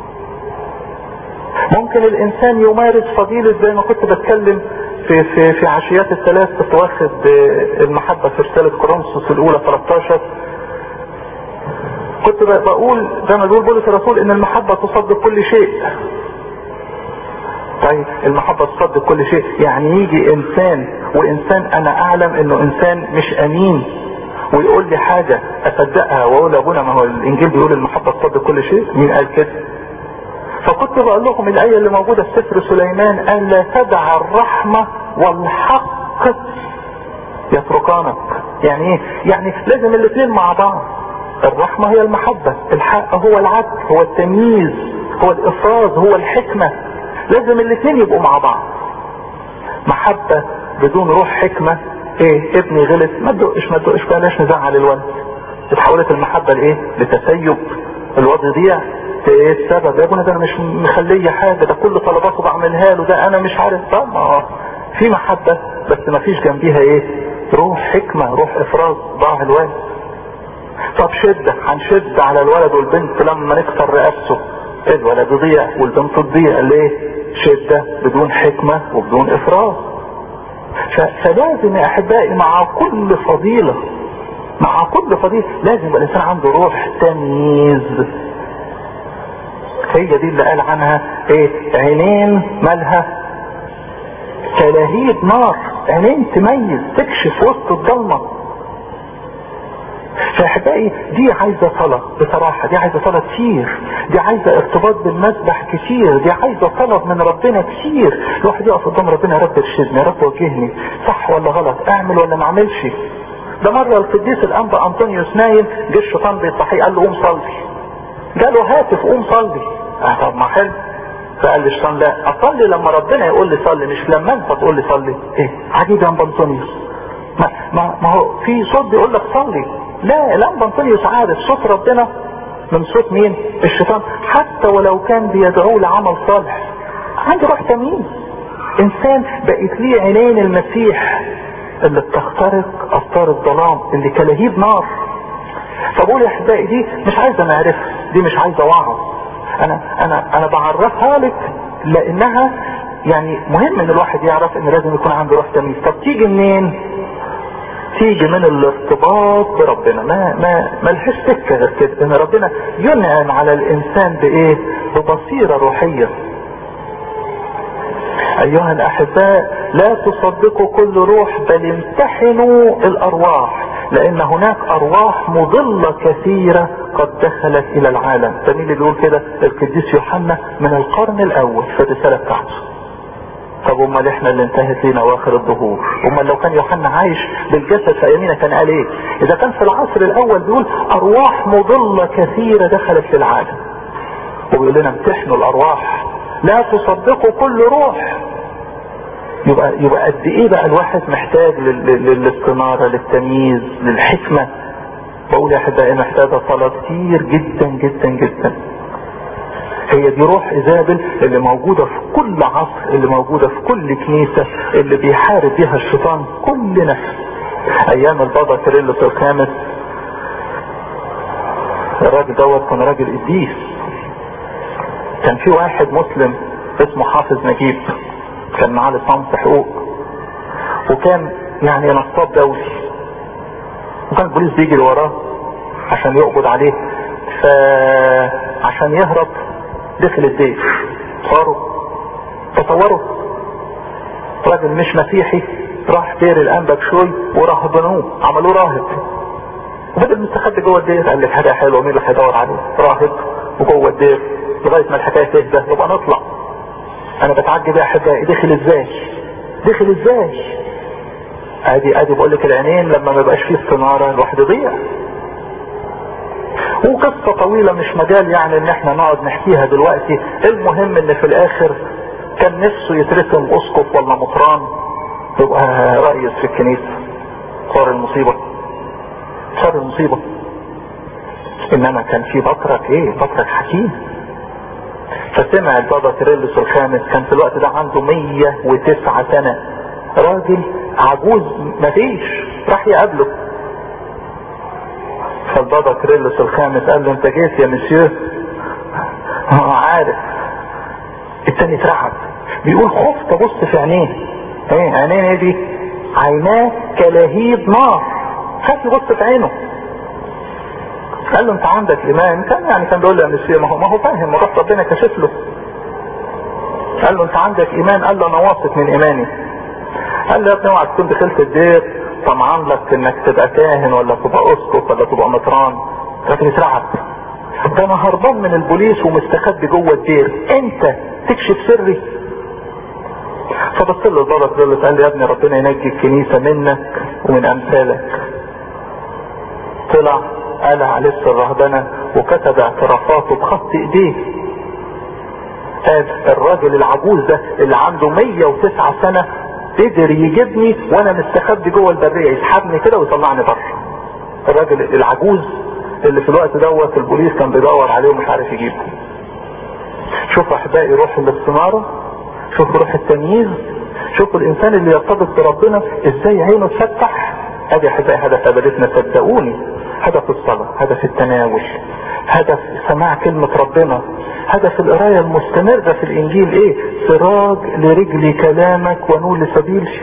ممكن الانسان يمارس فضيلة زي ما كنت بتكلم في في في عشيات الثلاث كنت واخد المحبة في رسالة كورنثوس الاولى 13 كنت بقول زي ما بيقول بولس الرسول ان المحبة تصدق كل شيء طيب المحبة تصدق كل شيء يعني يجي انسان وانسان انا اعلم انه انسان مش امين ويقول لي حاجة اصدقها واقول ابونا ما هو الانجيل بيقول المحبة تصدق كل شيء مين قال كده فكنت بقول لكم الاية اللي موجودة في سفر سليمان قال لا تدع الرحمة والحق يتركانك يعني ايه يعني لازم الاثنين مع بعض الرحمة هي المحبة الحق هو العدل هو التمييز هو الافراز هو الحكمة لازم الاثنين يبقوا مع بعض محبة بدون روح حكمة ايه ابني غلط ما تدقش ما تدقش بلاش نزعل الولد اتحولت المحبة لايه لتسيب الواد يضيع ايه السبب يا ابني ده انا مش مخليه حاجة ده كل طلباته بعملها له ده انا مش عارف طب ما في محبة بس ما فيش جنبيها ايه روح حكمة روح افراز ضاع الولد طب شدة هنشد على الولد والبنت لما نكسر رقبته الولد يضيع والبنت تضيع ليه شدة بدون حكمة وبدون افراز فلازم يا احبائي مع كل فضيلة مع كل فضيلة لازم يبقى الانسان عنده روح تمييز هي دي اللي قال عنها ايه عينين مالها كلاهيب نار عينين تميز تكشف وسط الضلمه فاحبائي دي عايزة صلاة بصراحة دي عايزة صلاة كتير دي عايزة ارتباط بالمسبح كتير دي عايزة طلب من ربنا كتير الواحد يقف قدام ربنا يا رب ارشدني يا رب وجهني صح ولا غلط اعمل ولا ما اعملش ده مرة القديس الانبا انطونيوس نايم جه الشيطان بيصحيه قال له قوم صلي قال له هاتف قوم صلي اه طب ما حلو فقال الشيطان لا اصلي لما ربنا يقول لي صلي مش لما انت تقول لي صلي ايه عجيب يا انبا انطونيوس ما, ما, ما هو في صوت بيقول لك صلي لا الانبا انطونيوس عارف صوت ربنا من صوت مين الشيطان حتى ولو كان بيدعوه لعمل صالح عنده روح تمييز انسان بقت ليه عينين المسيح اللي بتخترق افكار الظلام اللي كلاهيب نار فبقول يا احبائي دي مش عايزه معرفه دي مش عايزه وعظ انا انا انا بعرفها لك لانها يعني مهم ان الواحد يعرف ان لازم يكون عنده روح تمييز طب تيجي منين تيجي من الارتباط بربنا ما ما ما لهاش سكه غير كده ان ربنا ينعم على الانسان بايه ببصيره روحيه ايها الاحباء لا تصدقوا كل روح بل امتحنوا الارواح لان هناك ارواح مضلة كثيرة قد دخلت الى العالم ده مين اللي بيقول كده القديس يوحنا من القرن الاول في الرسالة بتاعته طب امال احنا اللي انتهت لنا واخر الظهور امال لو كان يوحنا عايش بالجسد في ايامنا كان قال ايه اذا كان في العصر الاول بيقول ارواح مضلة كثيرة دخلت للعالم وبيقول لنا امتحنوا الارواح لا تصدقوا كل روح يبقى يبقى قد ايه بقى الواحد محتاج للاستنارة للتمييز للحكمة بقول يا احبائي محتاجة صلاة كتير جدا جدا جدا هي دي روح ايزابل اللي موجودة في كل عصر اللي موجودة في كل كنيسة اللي بيحارب بيها الشيطان كل نفس ايام البابا كيرلس الخامس الراجل دوت كان راجل قديس كان في واحد مسلم اسمه حافظ نجيب كان معاه ليسانس حقوق وكان يعني نصاب دولي وكان البوليس بيجي وراه عشان يقبض عليه فعشان يهرب دخل الدير صاروا تصوروا راجل مش مسيحي راح دير الانبا بشوي ورهبنوه عملوه راهب وبدل مستخبي جوه الدير قال لك حاجه حلوه مين اللي هيدور عليه راهب وجوه الدير لغايه ما الحكايه تهدى يبقى نطلع انا بتعجب يا احبائي دخل ازاي دخل ازاي ادي ادي بقول لك العينين لما ما يبقاش فيه استناره الواحد يضيع وقصة طويلة مش مجال يعني ان احنا نقعد نحكيها دلوقتي المهم ان في الاخر كان نفسه يترسم اسقف ولا مطران يبقى رئيس في الكنيسة صار المصيبة صار المصيبة انما كان في بطرك ايه بطرك حكيم فسمع البابا كيرلس الخامس كان في الوقت ده عنده 109 سنة راجل عجوز مفيش راح يقابله فالبابا كيرلس الخامس قال له انت جيت يا مسيو هو عارف التاني اترعب بيقول خفت ابص في عينيه ايه عينيه ايه دي عيناه كلهيب نار خاف يبص في عينه قال له انت عندك ايمان كان يعني كان بيقول له يا مسيو ما هو ما هو فاهم روح ربنا كشف له قال له انت عندك ايمان قال له انا واثق من ايماني قال له يا ابني اوعى تكون دخلت الدير طمعان لك انك تبقى كاهن ولا تبقى اسقف ولا تبقى مطران راجل يترعب ده انا هربان من البوليس ومستخبي جوه الدير انت تكشف سري فبص له البابا كريلوس قال له يا ابني ربنا ينجي الكنيسه منك ومن امثالك طلع قلع لسه الرهبنه وكتب اعترافاته بخط ايديه قال الراجل العجوز ده اللي عنده 109 سنه قدر يجيبني وانا مستخبي جوه البريه يسحبني كده ويطلعني بره الراجل العجوز اللي في الوقت دوت البوليس كان بيدور عليه ومش عارف يجيبه شوفوا احبائي روح الاستناره شوفوا روح التمييز شوفوا الانسان اللي يرتبط بربنا ازاي عينه تفتح ادي احبائي هدف ابدتنا صدقوني هدف الصلاه هدف التناول هدف سماع كلمه ربنا هدف القرايه المستمره في الانجيل ايه سراج لرجل كلامك ونور لسبيلي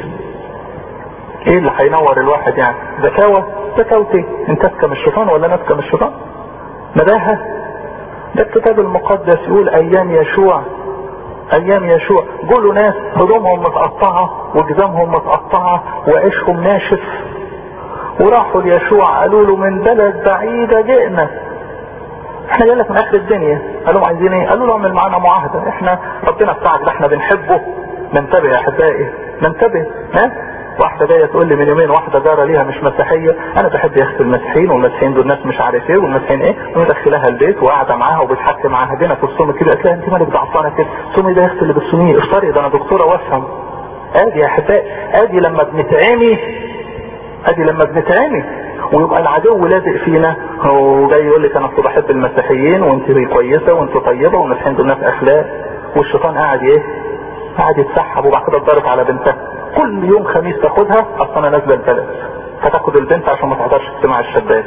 ايه اللي هينور الواحد يعني زكاوة زكاوة ايه انت تسكم الشيطان ولا نسكم الشيطان نباهة ده الكتاب المقدس يقول ايام يشوع ايام يشوع قولوا ناس هدومهم متقطعة وجزامهم متقطعة وعيشهم ناشف وراحوا ليشوع قالوا له من بلد بعيدة جئنا احنا جاي لك من اخر الدنيا قالوا عايزين ايه قالوا له اعمل معانا معاهدة احنا ربنا بتاعك ده احنا بنحبه ننتبه يا احبائي ننتبه ها واحده جايه تقول لي من يومين واحده جاره ليها مش مسيحيه انا بحب يا اختي المسيحيين والمسيحيين دول ناس مش عارف ايه والمسيحيين ايه ومدخلها البيت وقاعده معاها وبتحكي معاها هدينا في الصوم كده قالت لها انت مالك ضعفانه كده صومي ده يا اختي اللي بتصوميه افطري ده انا دكتوره وافهم ادي يا احبائي ادي لما بنتعمي ادي لما بنتعمي ويبقى العدو لازق فينا هو جاي يقول لك انا اصل بحب المسيحيين وانت كويسه وانت طيبه والمسيحيين دول ناس اخلاق والشيطان قاعد ايه؟ قاعد يتسحب وبعد كده اتضرب على بنتها كل يوم خميس تاخدها اصل انا نازله البلد فتاخد البنت عشان ما تحضرش اجتماع الشباب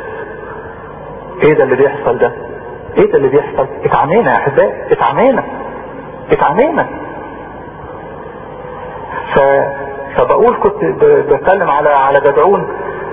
ايه ده اللي بيحصل ده ايه ده اللي بيحصل اتعمينا يا احبائي اتعمينا اتعمينا ف... فبقول كنت بتكلم على على جدعون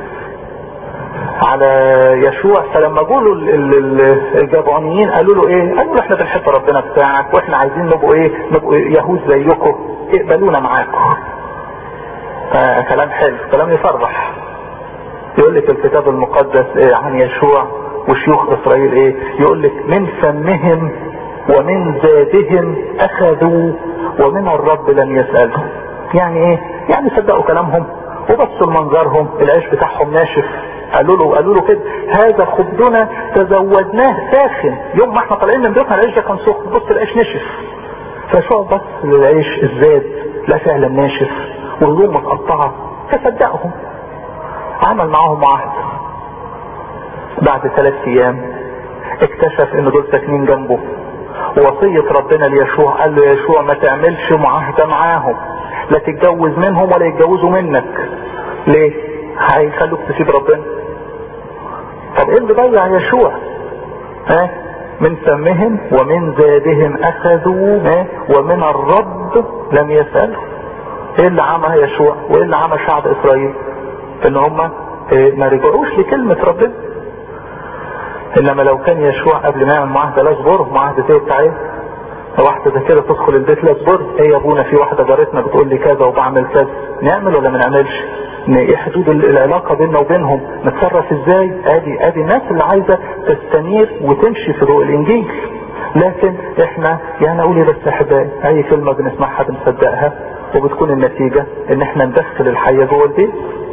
على يشوع فلما قولوا الجبعونيين قالوا له ايه قالوا له احنا بنحب ربنا بتاعك واحنا عايزين نبقوا ايه نبقوا يهود زيكم اقبلونا معاكم فكلام حلو كلام يفرح يقول لك الكتاب المقدس ايه عن يشوع وشيوخ اسرائيل ايه يقول لك من فمهم ومن زادهم اخذوا ومن الرب لم يسألوا يعني ايه يعني صدقوا كلامهم وبصوا لمنظرهم العيش بتاعهم ناشف قالوا له قالوا له كده هذا خبزنا تزودناه ساخن يوم ما احنا طالعين من بيتنا العيش ده كان سخن بص العيش نشف فشو بص للعيش الزاد لا فعلا ناشف وهدوم متقطعه فصدقهم عمل معاهم معاهده بعد ثلاث ايام اكتشف ان دول ساكنين جنبه وصية ربنا ليشوع قال له يشوع ما تعملش معاهدة معاهم لا تتجوز منهم ولا يتجوزوا منك ليه هيخلوك تسيب ربنا طب ايه اللي ضيع يشوع ها من فمهم ومن زادهم اخذوا ها ومن الرب لم يسألوا ايه اللي عمل يشوع وايه اللي عمل شعب اسرائيل ان هم إيه ما رجعوش لكلمة ربنا انما لو كان يشوع قبل ما يعمل معاهدة لا اصبره معاهدة ايه بتاع ايه واحدة زي كده تدخل البيت لا اصبر ايه يا ابونا في واحدة جارتنا بتقول لي كذا وبعمل كذا نعمل ولا ما نعملش ايه حدود العلاقة بيننا وبينهم نتصرف ازاي ادي ادي الناس اللي عايزة تستنير وتمشي في ضوء الانجيل لكن احنا يعني اقول بس يا احبائي اي كلمة بنسمعها بنصدقها وبتكون النتيجة ان احنا ندخل الحياة جوه البيت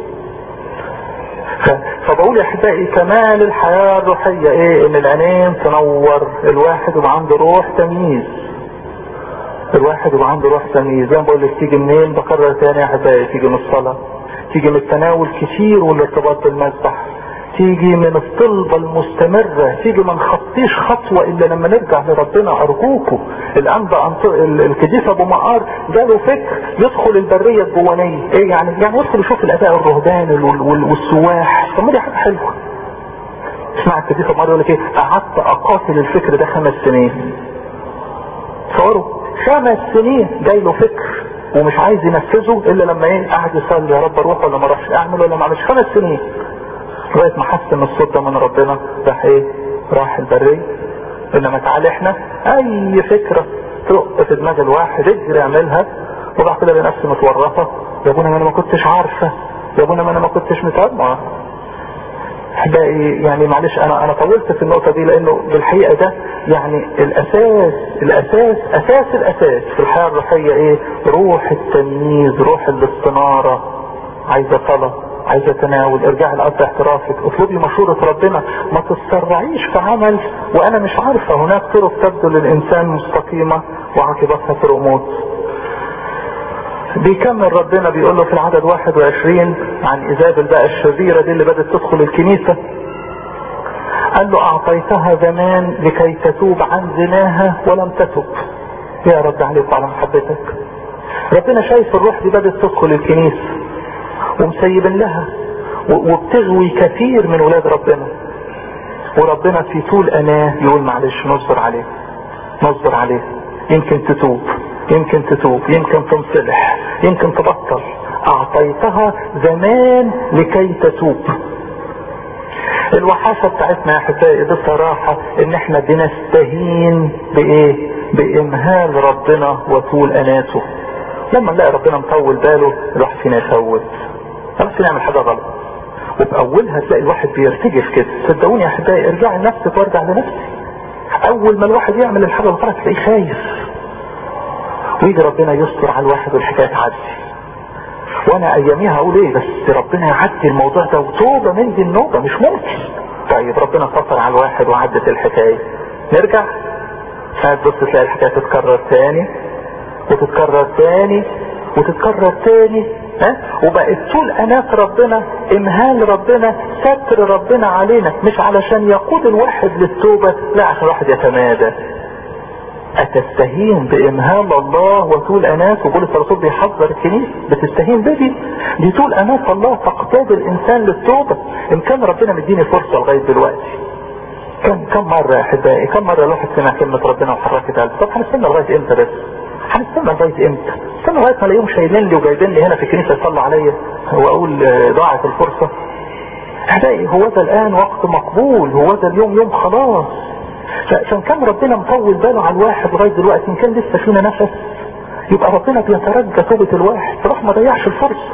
فبقول يا احبائي كمال الحياة الروحية ايه ان العينين تنور الواحد يبقى عنده روح تمييز الواحد يبقى عنده روح تمييز زي ما بقول لك تيجي منين بكرر تاني يا احبائي تيجي من الصلاة تيجي من التناول كتير والارتباط بالمسبح تيجي من الطلبة المستمرة تيجي ما نخطيش خطوة الا لما نرجع لربنا ارجوكم الانبا الكديس ابو مقار جاله فكر يدخل البرية الجوانية ايه يعني يعني يدخل يشوف الاداء الرهبان والسواح طب ما دي حاجة حلوة اسمع الكديس ابو مقار يقول لك ايه قعدت اقاتل الفكر ده خمس سنين تصوروا خمس سنين جاي له فكر ومش عايز ينفذه الا لما ايه قاعد يصلي يا رب اروح ولا ما اروحش اعمل ولا ما اعملش خمس سنين لغايه ما حسن الصوت ده من ربنا راح ايه راح البريه انما تعالى احنا اي فكره ترق في دماغ الواحد اجري اعملها وبعد كده لنفسي متورطه يا ابونا ما انا ما كنتش عارفه يا ابونا ما انا ما كنتش متابعه احبائي يعني معلش انا انا طولت في النقطه دي لانه بالحقيقه ده يعني الاساس الاساس اساس الاساس في الحياه الروحيه ايه روح التمييز روح الاستناره عايزه صلاه عايزه تناول ارجعي لارض احترافك اطلبي مشورة ربنا ما تتسرعيش في عمل وانا مش عارفة هناك طرق تبدو للانسان مستقيمة وعاقبتها طرق موت بيكمل ربنا بيقول له في العدد 21 عن ايزابل بقى الشريرة دي اللي بدأت تدخل الكنيسة قال له اعطيتها زمان لكي تتوب عن زناها ولم تتب يا رد عليك وعلى محبتك ربنا شايف الروح دي بدأت تدخل الكنيسة ومسيب لها وبتغوي كثير من ولاد ربنا وربنا في طول اناه يقول معلش نصبر عليه نصبر عليه يمكن تتوب يمكن تتوب يمكن تنصلح يمكن تبطل اعطيتها زمان لكي تتوب الوحاشة بتاعتنا يا احبائي بصراحة ان احنا بنستهين بايه بامهال ربنا وطول اناته لما نلاقي ربنا مطول باله الواحد فينا يفوت خلاص نعمل حاجة غلط وفي اولها تلاقي الواحد بيرتجف كده صدقوني يا احبائي ارجعي لنفسك وارجع لنفسي اول ما الواحد يعمل الحاجة الغلط تلاقيه خايف ويجي ربنا يستر على الواحد والحكاية تعدي وانا اياميها اقول ايه بس ربنا يعدي الموضوع ده وتوبة من دي النوبة مش ممكن طيب ربنا ستر على الواحد وعدت الحكاية نرجع ساعات بص تلاقي الحكاية تتكرر تاني وتتكرر تاني وتتكرر تاني ها وبقت طول انات ربنا امهال ربنا ستر ربنا علينا مش علشان يقود الواحد للتوبة لا عشان الواحد يتمادى اتستهين بامهال الله وطول انات وبولس الرسول بيحذر الكنيسه بتستهين بدي دي طول انات الله تقتاد الانسان للتوبه ان كان ربنا مديني فرصه لغايه دلوقتي كم كم مره يا احبائي كم مره الواحد سمع كلمه ربنا وحركت قلبه طب هنستنى لغايه امتى بس هنستنى لغايه امتى استنى لغايه ما الاقيهم شايلين لي وجايبين لي هنا في الكنيسه يصلوا عليا واقول ضاعت الفرصه احبائي هو ذا الان وقت مقبول هو ذا اليوم يوم خلاص فعشان كان ربنا مطول باله على الواحد لغايه دلوقتي ان كان لسه فينا نفس يبقى ربنا بيترجى توبه الواحد فراح ما ضيعش الفرصه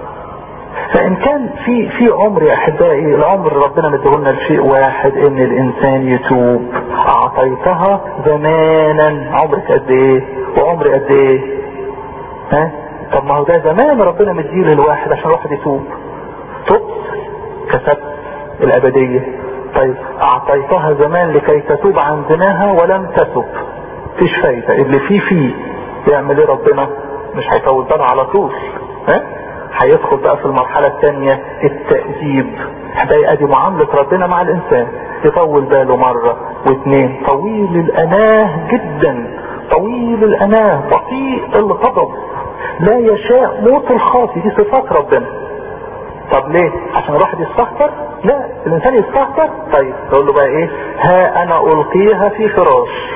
فان كان في في عمر يا احبائي العمر ربنا مديهولنا لشيء واحد ان الانسان يتوب اعطيتها زمانا عمرك قد ايه وعمر قد ايه ها طب ما هو ده زمان ربنا مديه للواحد عشان الواحد يتوب تبت كسبت الابديه طيب اعطيتها زمان لكي تتوب عن زناها ولم تتب فيش فايدة اللي فيه فيه يعمل ايه ربنا مش هيطول باله على طول ها هيدخل بقى في المرحلة الثانية التأديب هتلاقي ادي معاملة ربنا مع الانسان يطول باله مرة واثنين طويل الاناه جدا طويل الاناه بطيء الغضب لا يشاء موت الخاطي دي صفات ربنا طب ليه عشان الواحد يستهتر لا الانسان يستهتر طيب تقول له بقى ايه ها انا القيها في فراش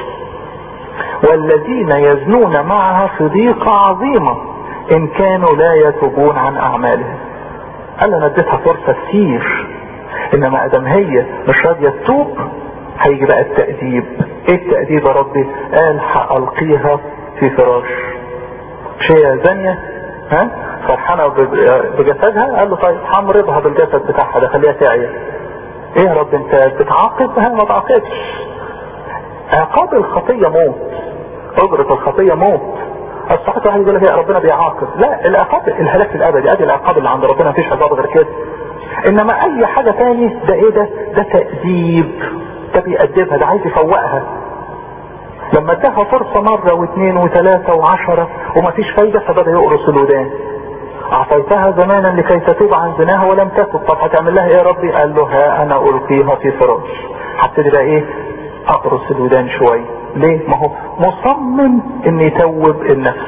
والذين يزنون معها في ضيقة عظيمة ان كانوا لا يتوبون عن اعمالهم قال انا اديتها فرصة كتير انما ادم هي مش راضية تتوب هيجي بقى التأديب ايه التأديب يا ربي قال هألقيها في فراش مش هي زانية ها فرحانة بجسدها قال له طيب همرضها بالجسد بتاعها ده خليها تعيا ايه يا رب انت بتعاقبها ما تعاقبش عقاب الخطية موت اجرة الخطية موت الصحة واحد يقول لك يا ربنا بيعاقب لا العقاب الهلاك الابدي ادي العقاب اللي عند ربنا مفيش عقاب غير كده انما اي حاجة تاني ده ايه ده ده تأديب ده بيأدبها ده عايز يفوقها لما اداها فرصة مرة واثنين وثلاثة وعشرة ومفيش فايدة فبدأ يقرص الودان اعطيتها زمانا لكي تتوب عن زناها ولم تتوب طب هتعمل لها ايه يا ربي قال له ها انا القيها في فراش هبتدي بقى ايه اقرص الودان شويه ليه ما هو مصمم ان يتوب النفس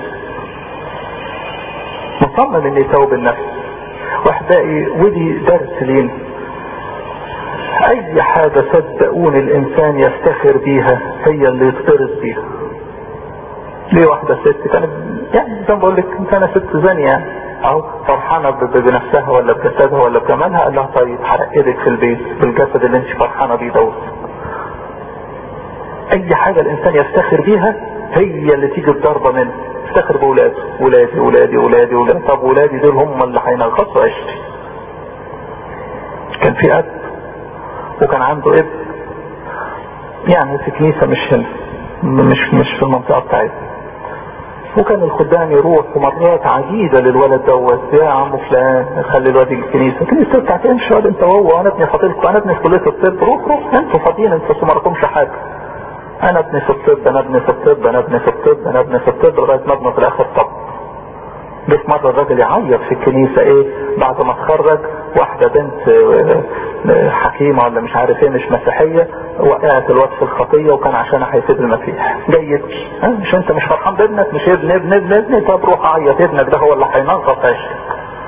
مصمم ان يتوب النفس واحبائي ودي درس لينا اي حاجة صدقوني الانسان يفتخر بيها هي اللي يتقرص بيها ليه واحدة ست كانت يعني زي ما بقول لك كانت ست زانية اهو فرحانة بنفسها ولا بجسدها ولا بجمالها قال لها طيب هرق ايدك في البيت بالجسد اللي انت فرحانة بيه دوت اي حاجة الانسان يفتخر بيها هي اللي تيجي الضربة منه افتخر بولاده ولادي ولادي ولادي ولادي طب ولادي دول هم اللي هينغصوا عيشتي كان في اب وكان عنده ابن يعني في كنيسة مش هنا مش مش في المنطقة بتاعتنا وكان الخدام يروح مرات عديدة للولد دوت يا عم فلان خلي الواد الكنيسة الكنيسة بتاعتي امشي واد انت وهو انا ابني خطيبكم انا ابني في كلية الطب روح روح انتوا فاضيين انتوا ما لكمش حاجة انا ابني في الطب انا ابني في الطب انا ابني في الطب انا ابني في الطب لغاية ما ابنه في الاخر طب جه في مرة الراجل يعيط في الكنيسة ايه بعد ما اتخرج واحدة بنت حكيمة ولا مش عارف ايه مش مسيحية وقعت الواد في الخطية وكان عشان هيسيب المسيح جاي يبكي اه مش انت مش فرحان بابنك مش ابن ابن ابن ابني طب روح عيط ابنك ده هو اللي هينغص عيشتك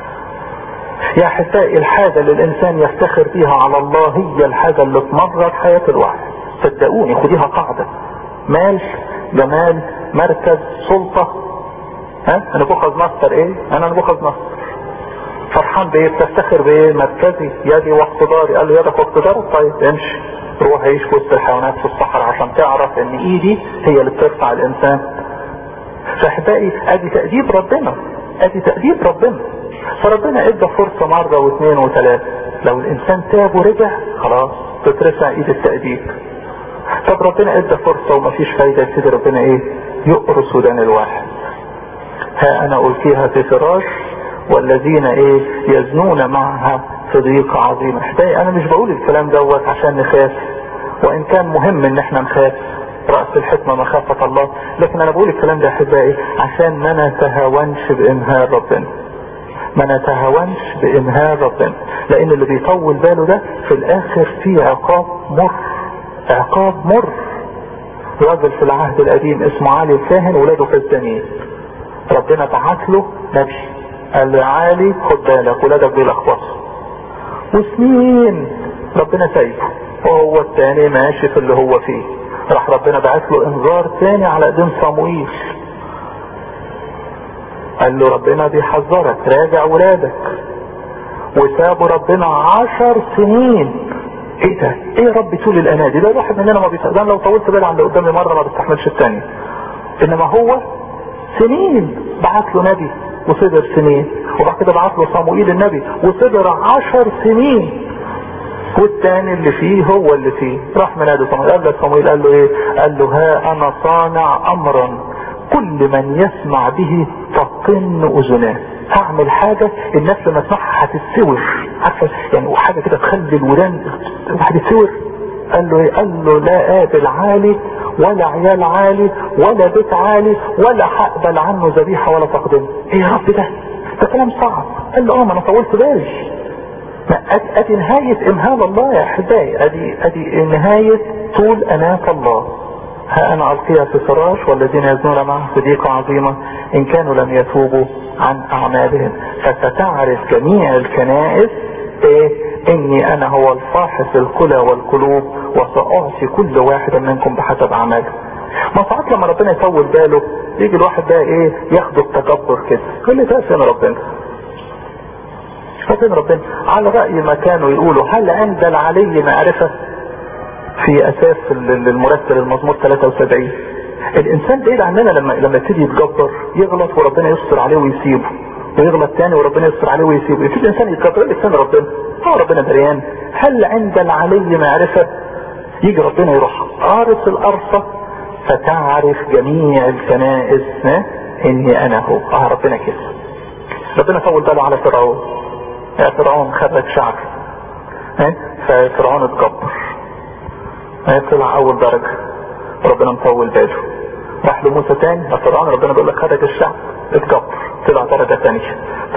يا احبائي الحاجة اللي الانسان يفتخر بيها على الله هي الحاجة اللي تمرر حياة الواحد صدقوني خديها قاعدة مال جمال مركز سلطة ها انا بخذ مصدر ايه انا بخذ مصدر فرحان بايه بتفتخر بايه مركزي يدي واقتداري قال له يدك واقتدارك طيب امشي روح عيش في وسط الحيوانات في الصحراء عشان تعرف ان ايدي هي اللي بترفع الانسان فاحبائي ادي تأديب ربنا ادي تأديب ربنا فربنا ادى فرصة مرة واثنين وثلاثة لو الانسان تاب ورجع خلاص تترفع ايد التأديب طب ربنا ادى فرصة ومفيش فايدة يبتدي ربنا ايه يقرص ودان الواحد ها انا القيها في فراش والذين ايه يزنون معها في ضيق عظيم احبائي انا مش بقول الكلام دوت عشان نخاف وان كان مهم ان احنا نخاف رأس الحكمة مخافة الله لكن انا بقول الكلام ده احبائي عشان ما نتهاونش بانهار ربنا ما نتهاونش بانهار ربنا لان اللي بيطول باله ده في الاخر فيه عقاب مر عقاب مر راجل في العهد القديم اسمه علي الكاهن ولاده فزدانين ربنا بعت له نبي قال له علي خد بالك ولادك بيلخبطوا وسنين ربنا سايبه وهو التاني ماشي في اللي هو فيه راح ربنا بعت له انذار تاني على ايدين صموئيل قال له ربنا بيحذرك راجع ولادك وسابوا ربنا عشر سنين ايه ده ايه يا رب طول الانادي ده الواحد مننا ما بيستخدم لو طولت بالي عن اللي قدامي مره ما بستحملش الثانيه انما هو سنين بعت له نبي وصبر سنين وبعد كده بعت له صموئيل النبي وصبر عشر سنين والتاني اللي فيه هو اللي فيه راح منادي صموئيل قال له صموئيل قال له ايه قال له ها انا صانع امرا كل من يسمع به تطن اذناه هعمل حاجة الناس لما تسمعها هتتسور عارفة يعني حاجة كده تخلي الودان واحد يتسور قال له ايه قال له لا قابل عالي ولا عيال عالي ولا بيت عالي ولا هقبل عنه ذبيحة ولا تقدمه ايه يا رب ده ده كلام صعب قال له اه ما انا طولت بالي ادي نهاية امهال الله يا احبائي ادي ادي نهاية طول اناة الله ها انا القيها في فراش والذين يزنون معه في ضيقة عظيمة ان كانوا لم يتوبوا عن اعمالهم فستعرف جميع الكنائس ايه اني انا هو الفاحص الكلى والقلوب وساعطي كل واحد منكم بحسب اعماله ما ساعات لما ربنا يطول باله يجي الواحد بقى ايه ياخده التكبر كده يقول لي ده فين ربنا فين ربنا على رأي ما كانوا يقولوا هل عند العلي معرفة في اساس المرتل المزمور 73 الانسان بعيد عننا لما لما يبتدي يتجبر يغلط وربنا يستر عليه ويسيبه ويغلط تاني وربنا يستر عليه ويسيبه يبتدي الانسان يتجبر الانسان ربنا هو ربنا دريان هل عند العلي معرفة يجي ربنا يروح قارص الارصة فتعرف جميع الكنائس اني انا هو اه ربنا كده ربنا طول باله على فرعون يا فرعون خرج شعب ففرعون اتجبر طلع اول درجة ربنا مطول باله راح لموسى تاني يا فرعون ربنا بيقول لك خرج الشعب اتجبر طلع درجة تانية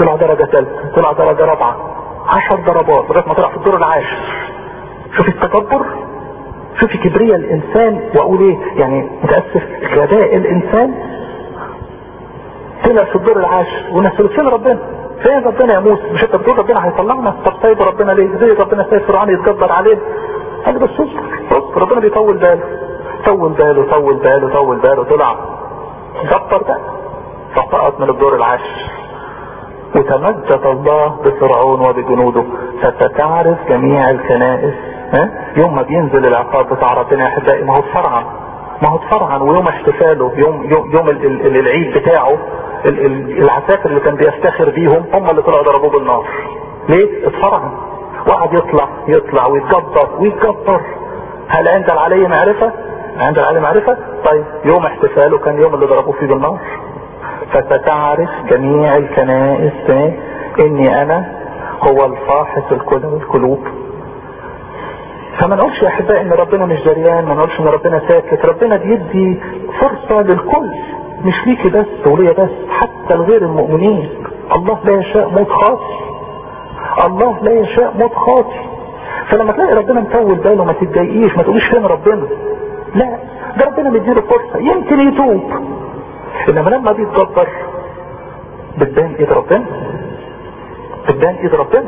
طلع درجة ثالثة طلع درجة رابعة عشر ضربات لغاية ما طلع في الدور العاشر شوف التكبر شوفي كبرياء الانسان واقول ايه يعني متأسف غباء الانسان طلع في الدور العاشر ونسأل فين ربنا فين ربنا يا موسى مش انت بتقول ربنا هيطلعنا طب سايب ربنا ليه زي ربنا سايب فرعون يتجبر عليه قال بس اصبر اصبر ربنا بيطول باله طول باله طول باله طول باله طلع جبر بقى فسقط من الدور العاشر وتمجد الله بفرعون وبجنوده فستعرف جميع الكنائس ها يوم ما بينزل العقاب بتاع ربنا يا احبائي ما هو اتفرعن ما هو اتفرعن ويوم احتفاله يوم يوم, يوم ال ال العيد بتاعه ال ال العساكر اللي كان بيفتخر بيهم هم اللي طلعوا ضربوه بالنار ليه اتفرعن وقعد يطلع يطلع ويتجبر ويتجبر هل عند العلي معرفة عند العلي معرفة طيب يوم احتفاله كان يوم اللي ضربوه فيه بالنار فستعرف جميع الكنائس اني انا هو الفاحص الكل والقلوب فما نقولش يا احبائي ان ربنا مش دريان ما نقولش ان ربنا ساكت ربنا بيدي فرصة للكل مش ليكي بس وليا بس حتى لغير المؤمنين الله لا يشاء موت خاطي الله لا يشاء موت خاطي فلما تلاقي ربنا مطول باله ما تتضايقيش ما تقوليش فين ربنا لا ده ربنا مديله فرصة يمكن يتوب انما لما بيتجبر بتبان ايد ربنا بتبان ايد ربنا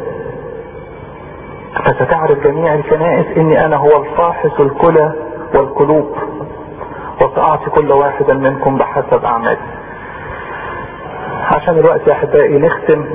فستعرف جميع الكنائس اني انا هو الفاحص الكلى والقلوب وسأعطي كل واحدا منكم بحسب اعماله عشان الوقت يا احبائي نختم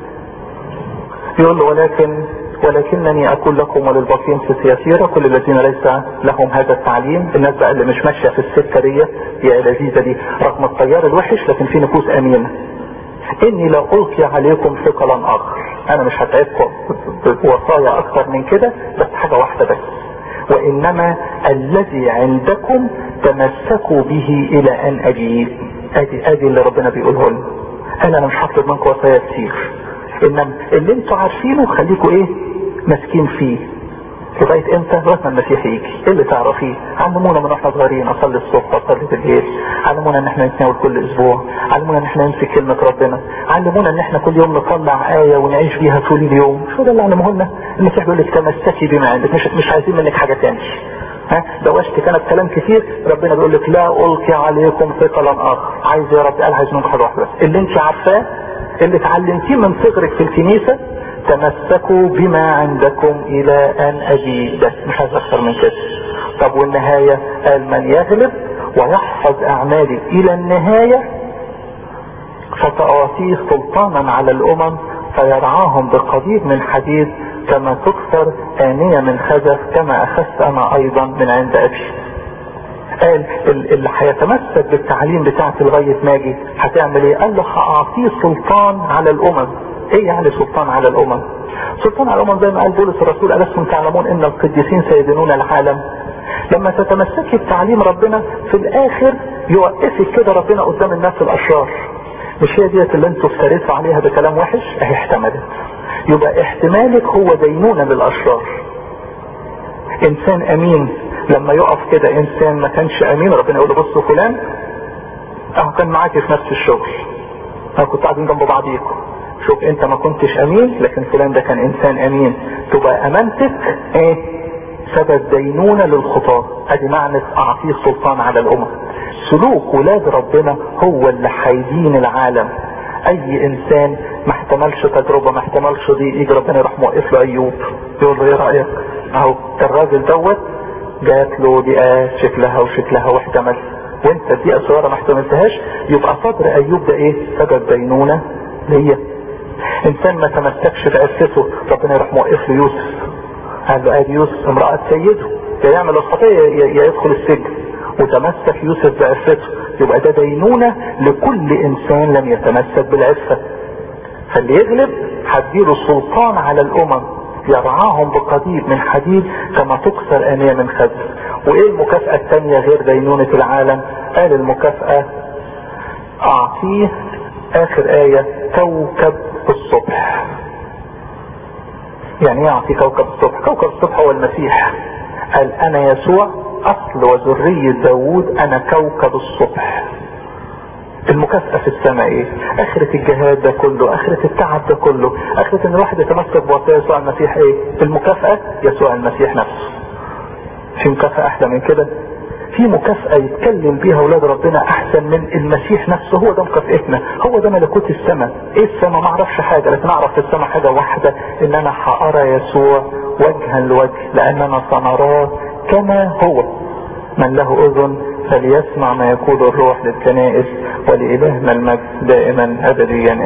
يقول له ولكن ولكنني اقول لكم وللباقين في سياسيرة كل الذين ليس لهم هذا التعليم الناس بقى اللي مش ماشية في السكة دي هي لذيذة دي رغم التيار الوحش لكن في نفوس امينة اني لا القي عليكم ثقلا اخر انا مش هتعبكم بوصايا اكتر من كده بس حاجة واحدة بس وانما الذي عندكم تمسكوا به الى ان اجيب ادي ادي اللي ربنا بيقوله لنا انا انا مش هطلب منكم وصايا كتير انما اللي انتوا عارفينه خليكوا ايه ماسكين فيه لغاية امتى لغاية ما المسيح يجي ايه اللي تعرفيه علمونا من واحنا صغيرين اصلي الصبح اصلي بالليل علمونا ان احنا نتناول كل اسبوع علمونا ان احنا نمسك كلمة ربنا علمونا ان احنا كل يوم نطلع آية ونعيش بيها طول اليوم شو ده اللي علموه لنا المسيح بيقول لك تمسكي بما عندك مش مش عايزين منك حاجة تاني ها دوشت كانت كلام كتير ربنا بيقول لك لا القي عليكم ثقلا اخر عايز يا رب قال عايز منكم حاجة واحدة بس اللي انت عارفاه اللي اتعلمتيه من صغرك في الكنيسة تمسكوا بما عندكم الى ان اجي بس مش عايز اكثر من كده طب والنهاية قال من يغلب ويحفظ اعمالي الى النهاية فسأعطيه سلطانا على الامم فيرعاهم بقضيب من حديد كما تكسر آنية من خزف كما اخذت انا ايضا من عند ابي قال اللي هيتمسك بالتعليم بتاعتي لغاية ما اجي هتعمل ايه قال له هأعطيه سلطان على الامم ايه يعني سلطان على الامم سلطان على الامم زي ما قال بولس الرسول ألستم تعلمون ان القديسين سيدنون العالم لما تتمسكي بتعليم ربنا في الاخر يوقفك كده ربنا قدام الناس الاشرار مش هي ديت اللي انتوا افتريتوا عليها بكلام وحش اهي احتملت يبقى احتمالك هو دينونة للاشرار انسان امين لما يقف كده انسان ما كانش امين ربنا يقول له بصوا فلان اهو كان معاكي في نفس الشغل اهو كنتوا قاعدين جنب بعضيكم شوف انت ما كنتش امين لكن فلان ده كان انسان امين تبقى امانتك ايه سبب دينونة للخطاة ادي معنى اعطيه السلطان على الامم سلوك ولاد ربنا هو اللي هيدين العالم اي انسان ما احتملش تجربة ما احتملش ضيق يجي ربنا يروح موقف له ايوب يقول له ايه رأيك اهو الراجل دوت جات له دقات شكلها وشكلها واحتمل وانت الدقيقة الصغيرة ما احتملتهاش يبقى صدر ايوب ده ايه سبب دينونة ليا انسان ما تمسكش بعفته ربنا يروح موقف له يوسف قال له ادي يوسف امرأة سيده يا يعمل الخطية يا يدخل السجن وتمسك يوسف بعفته يبقى ده دينونة لكل انسان لم يتمسك بالعفة فاللي يغلب هديله السلطان على الامم يرعاهم بقضيب من حديد كما تكسر انية من خبز وايه المكافأة التانية غير دينونة العالم قال المكافأة اعطيه اخر اية كوكب الصبح يعني ايه اعطيه كوكب الصبح كوكب الصبح هو المسيح قال انا يسوع اصل وذرية داوود انا كوكب الصبح المكافأة في السماء ايه اخرة الجهاد ده كله اخرة التعب ده كله اخرة ان الواحد يتمسك بوصايا يسوع المسيح ايه المكافأة يسوع المسيح نفسه في مكافأة احلى من كده في مكافأة يتكلم بيها اولاد ربنا احسن من المسيح نفسه هو ده مكافئتنا هو ده ملكوت السماء ايه السماء ما اعرفش حاجة لكن اعرف في السماء حاجة واحدة ان انا هارى يسوع وجها لوجه لاننا سنراه كما هو من له اذن فليسمع ما يقول الروح للكنائس ولإلهنا المجد دائما ابديا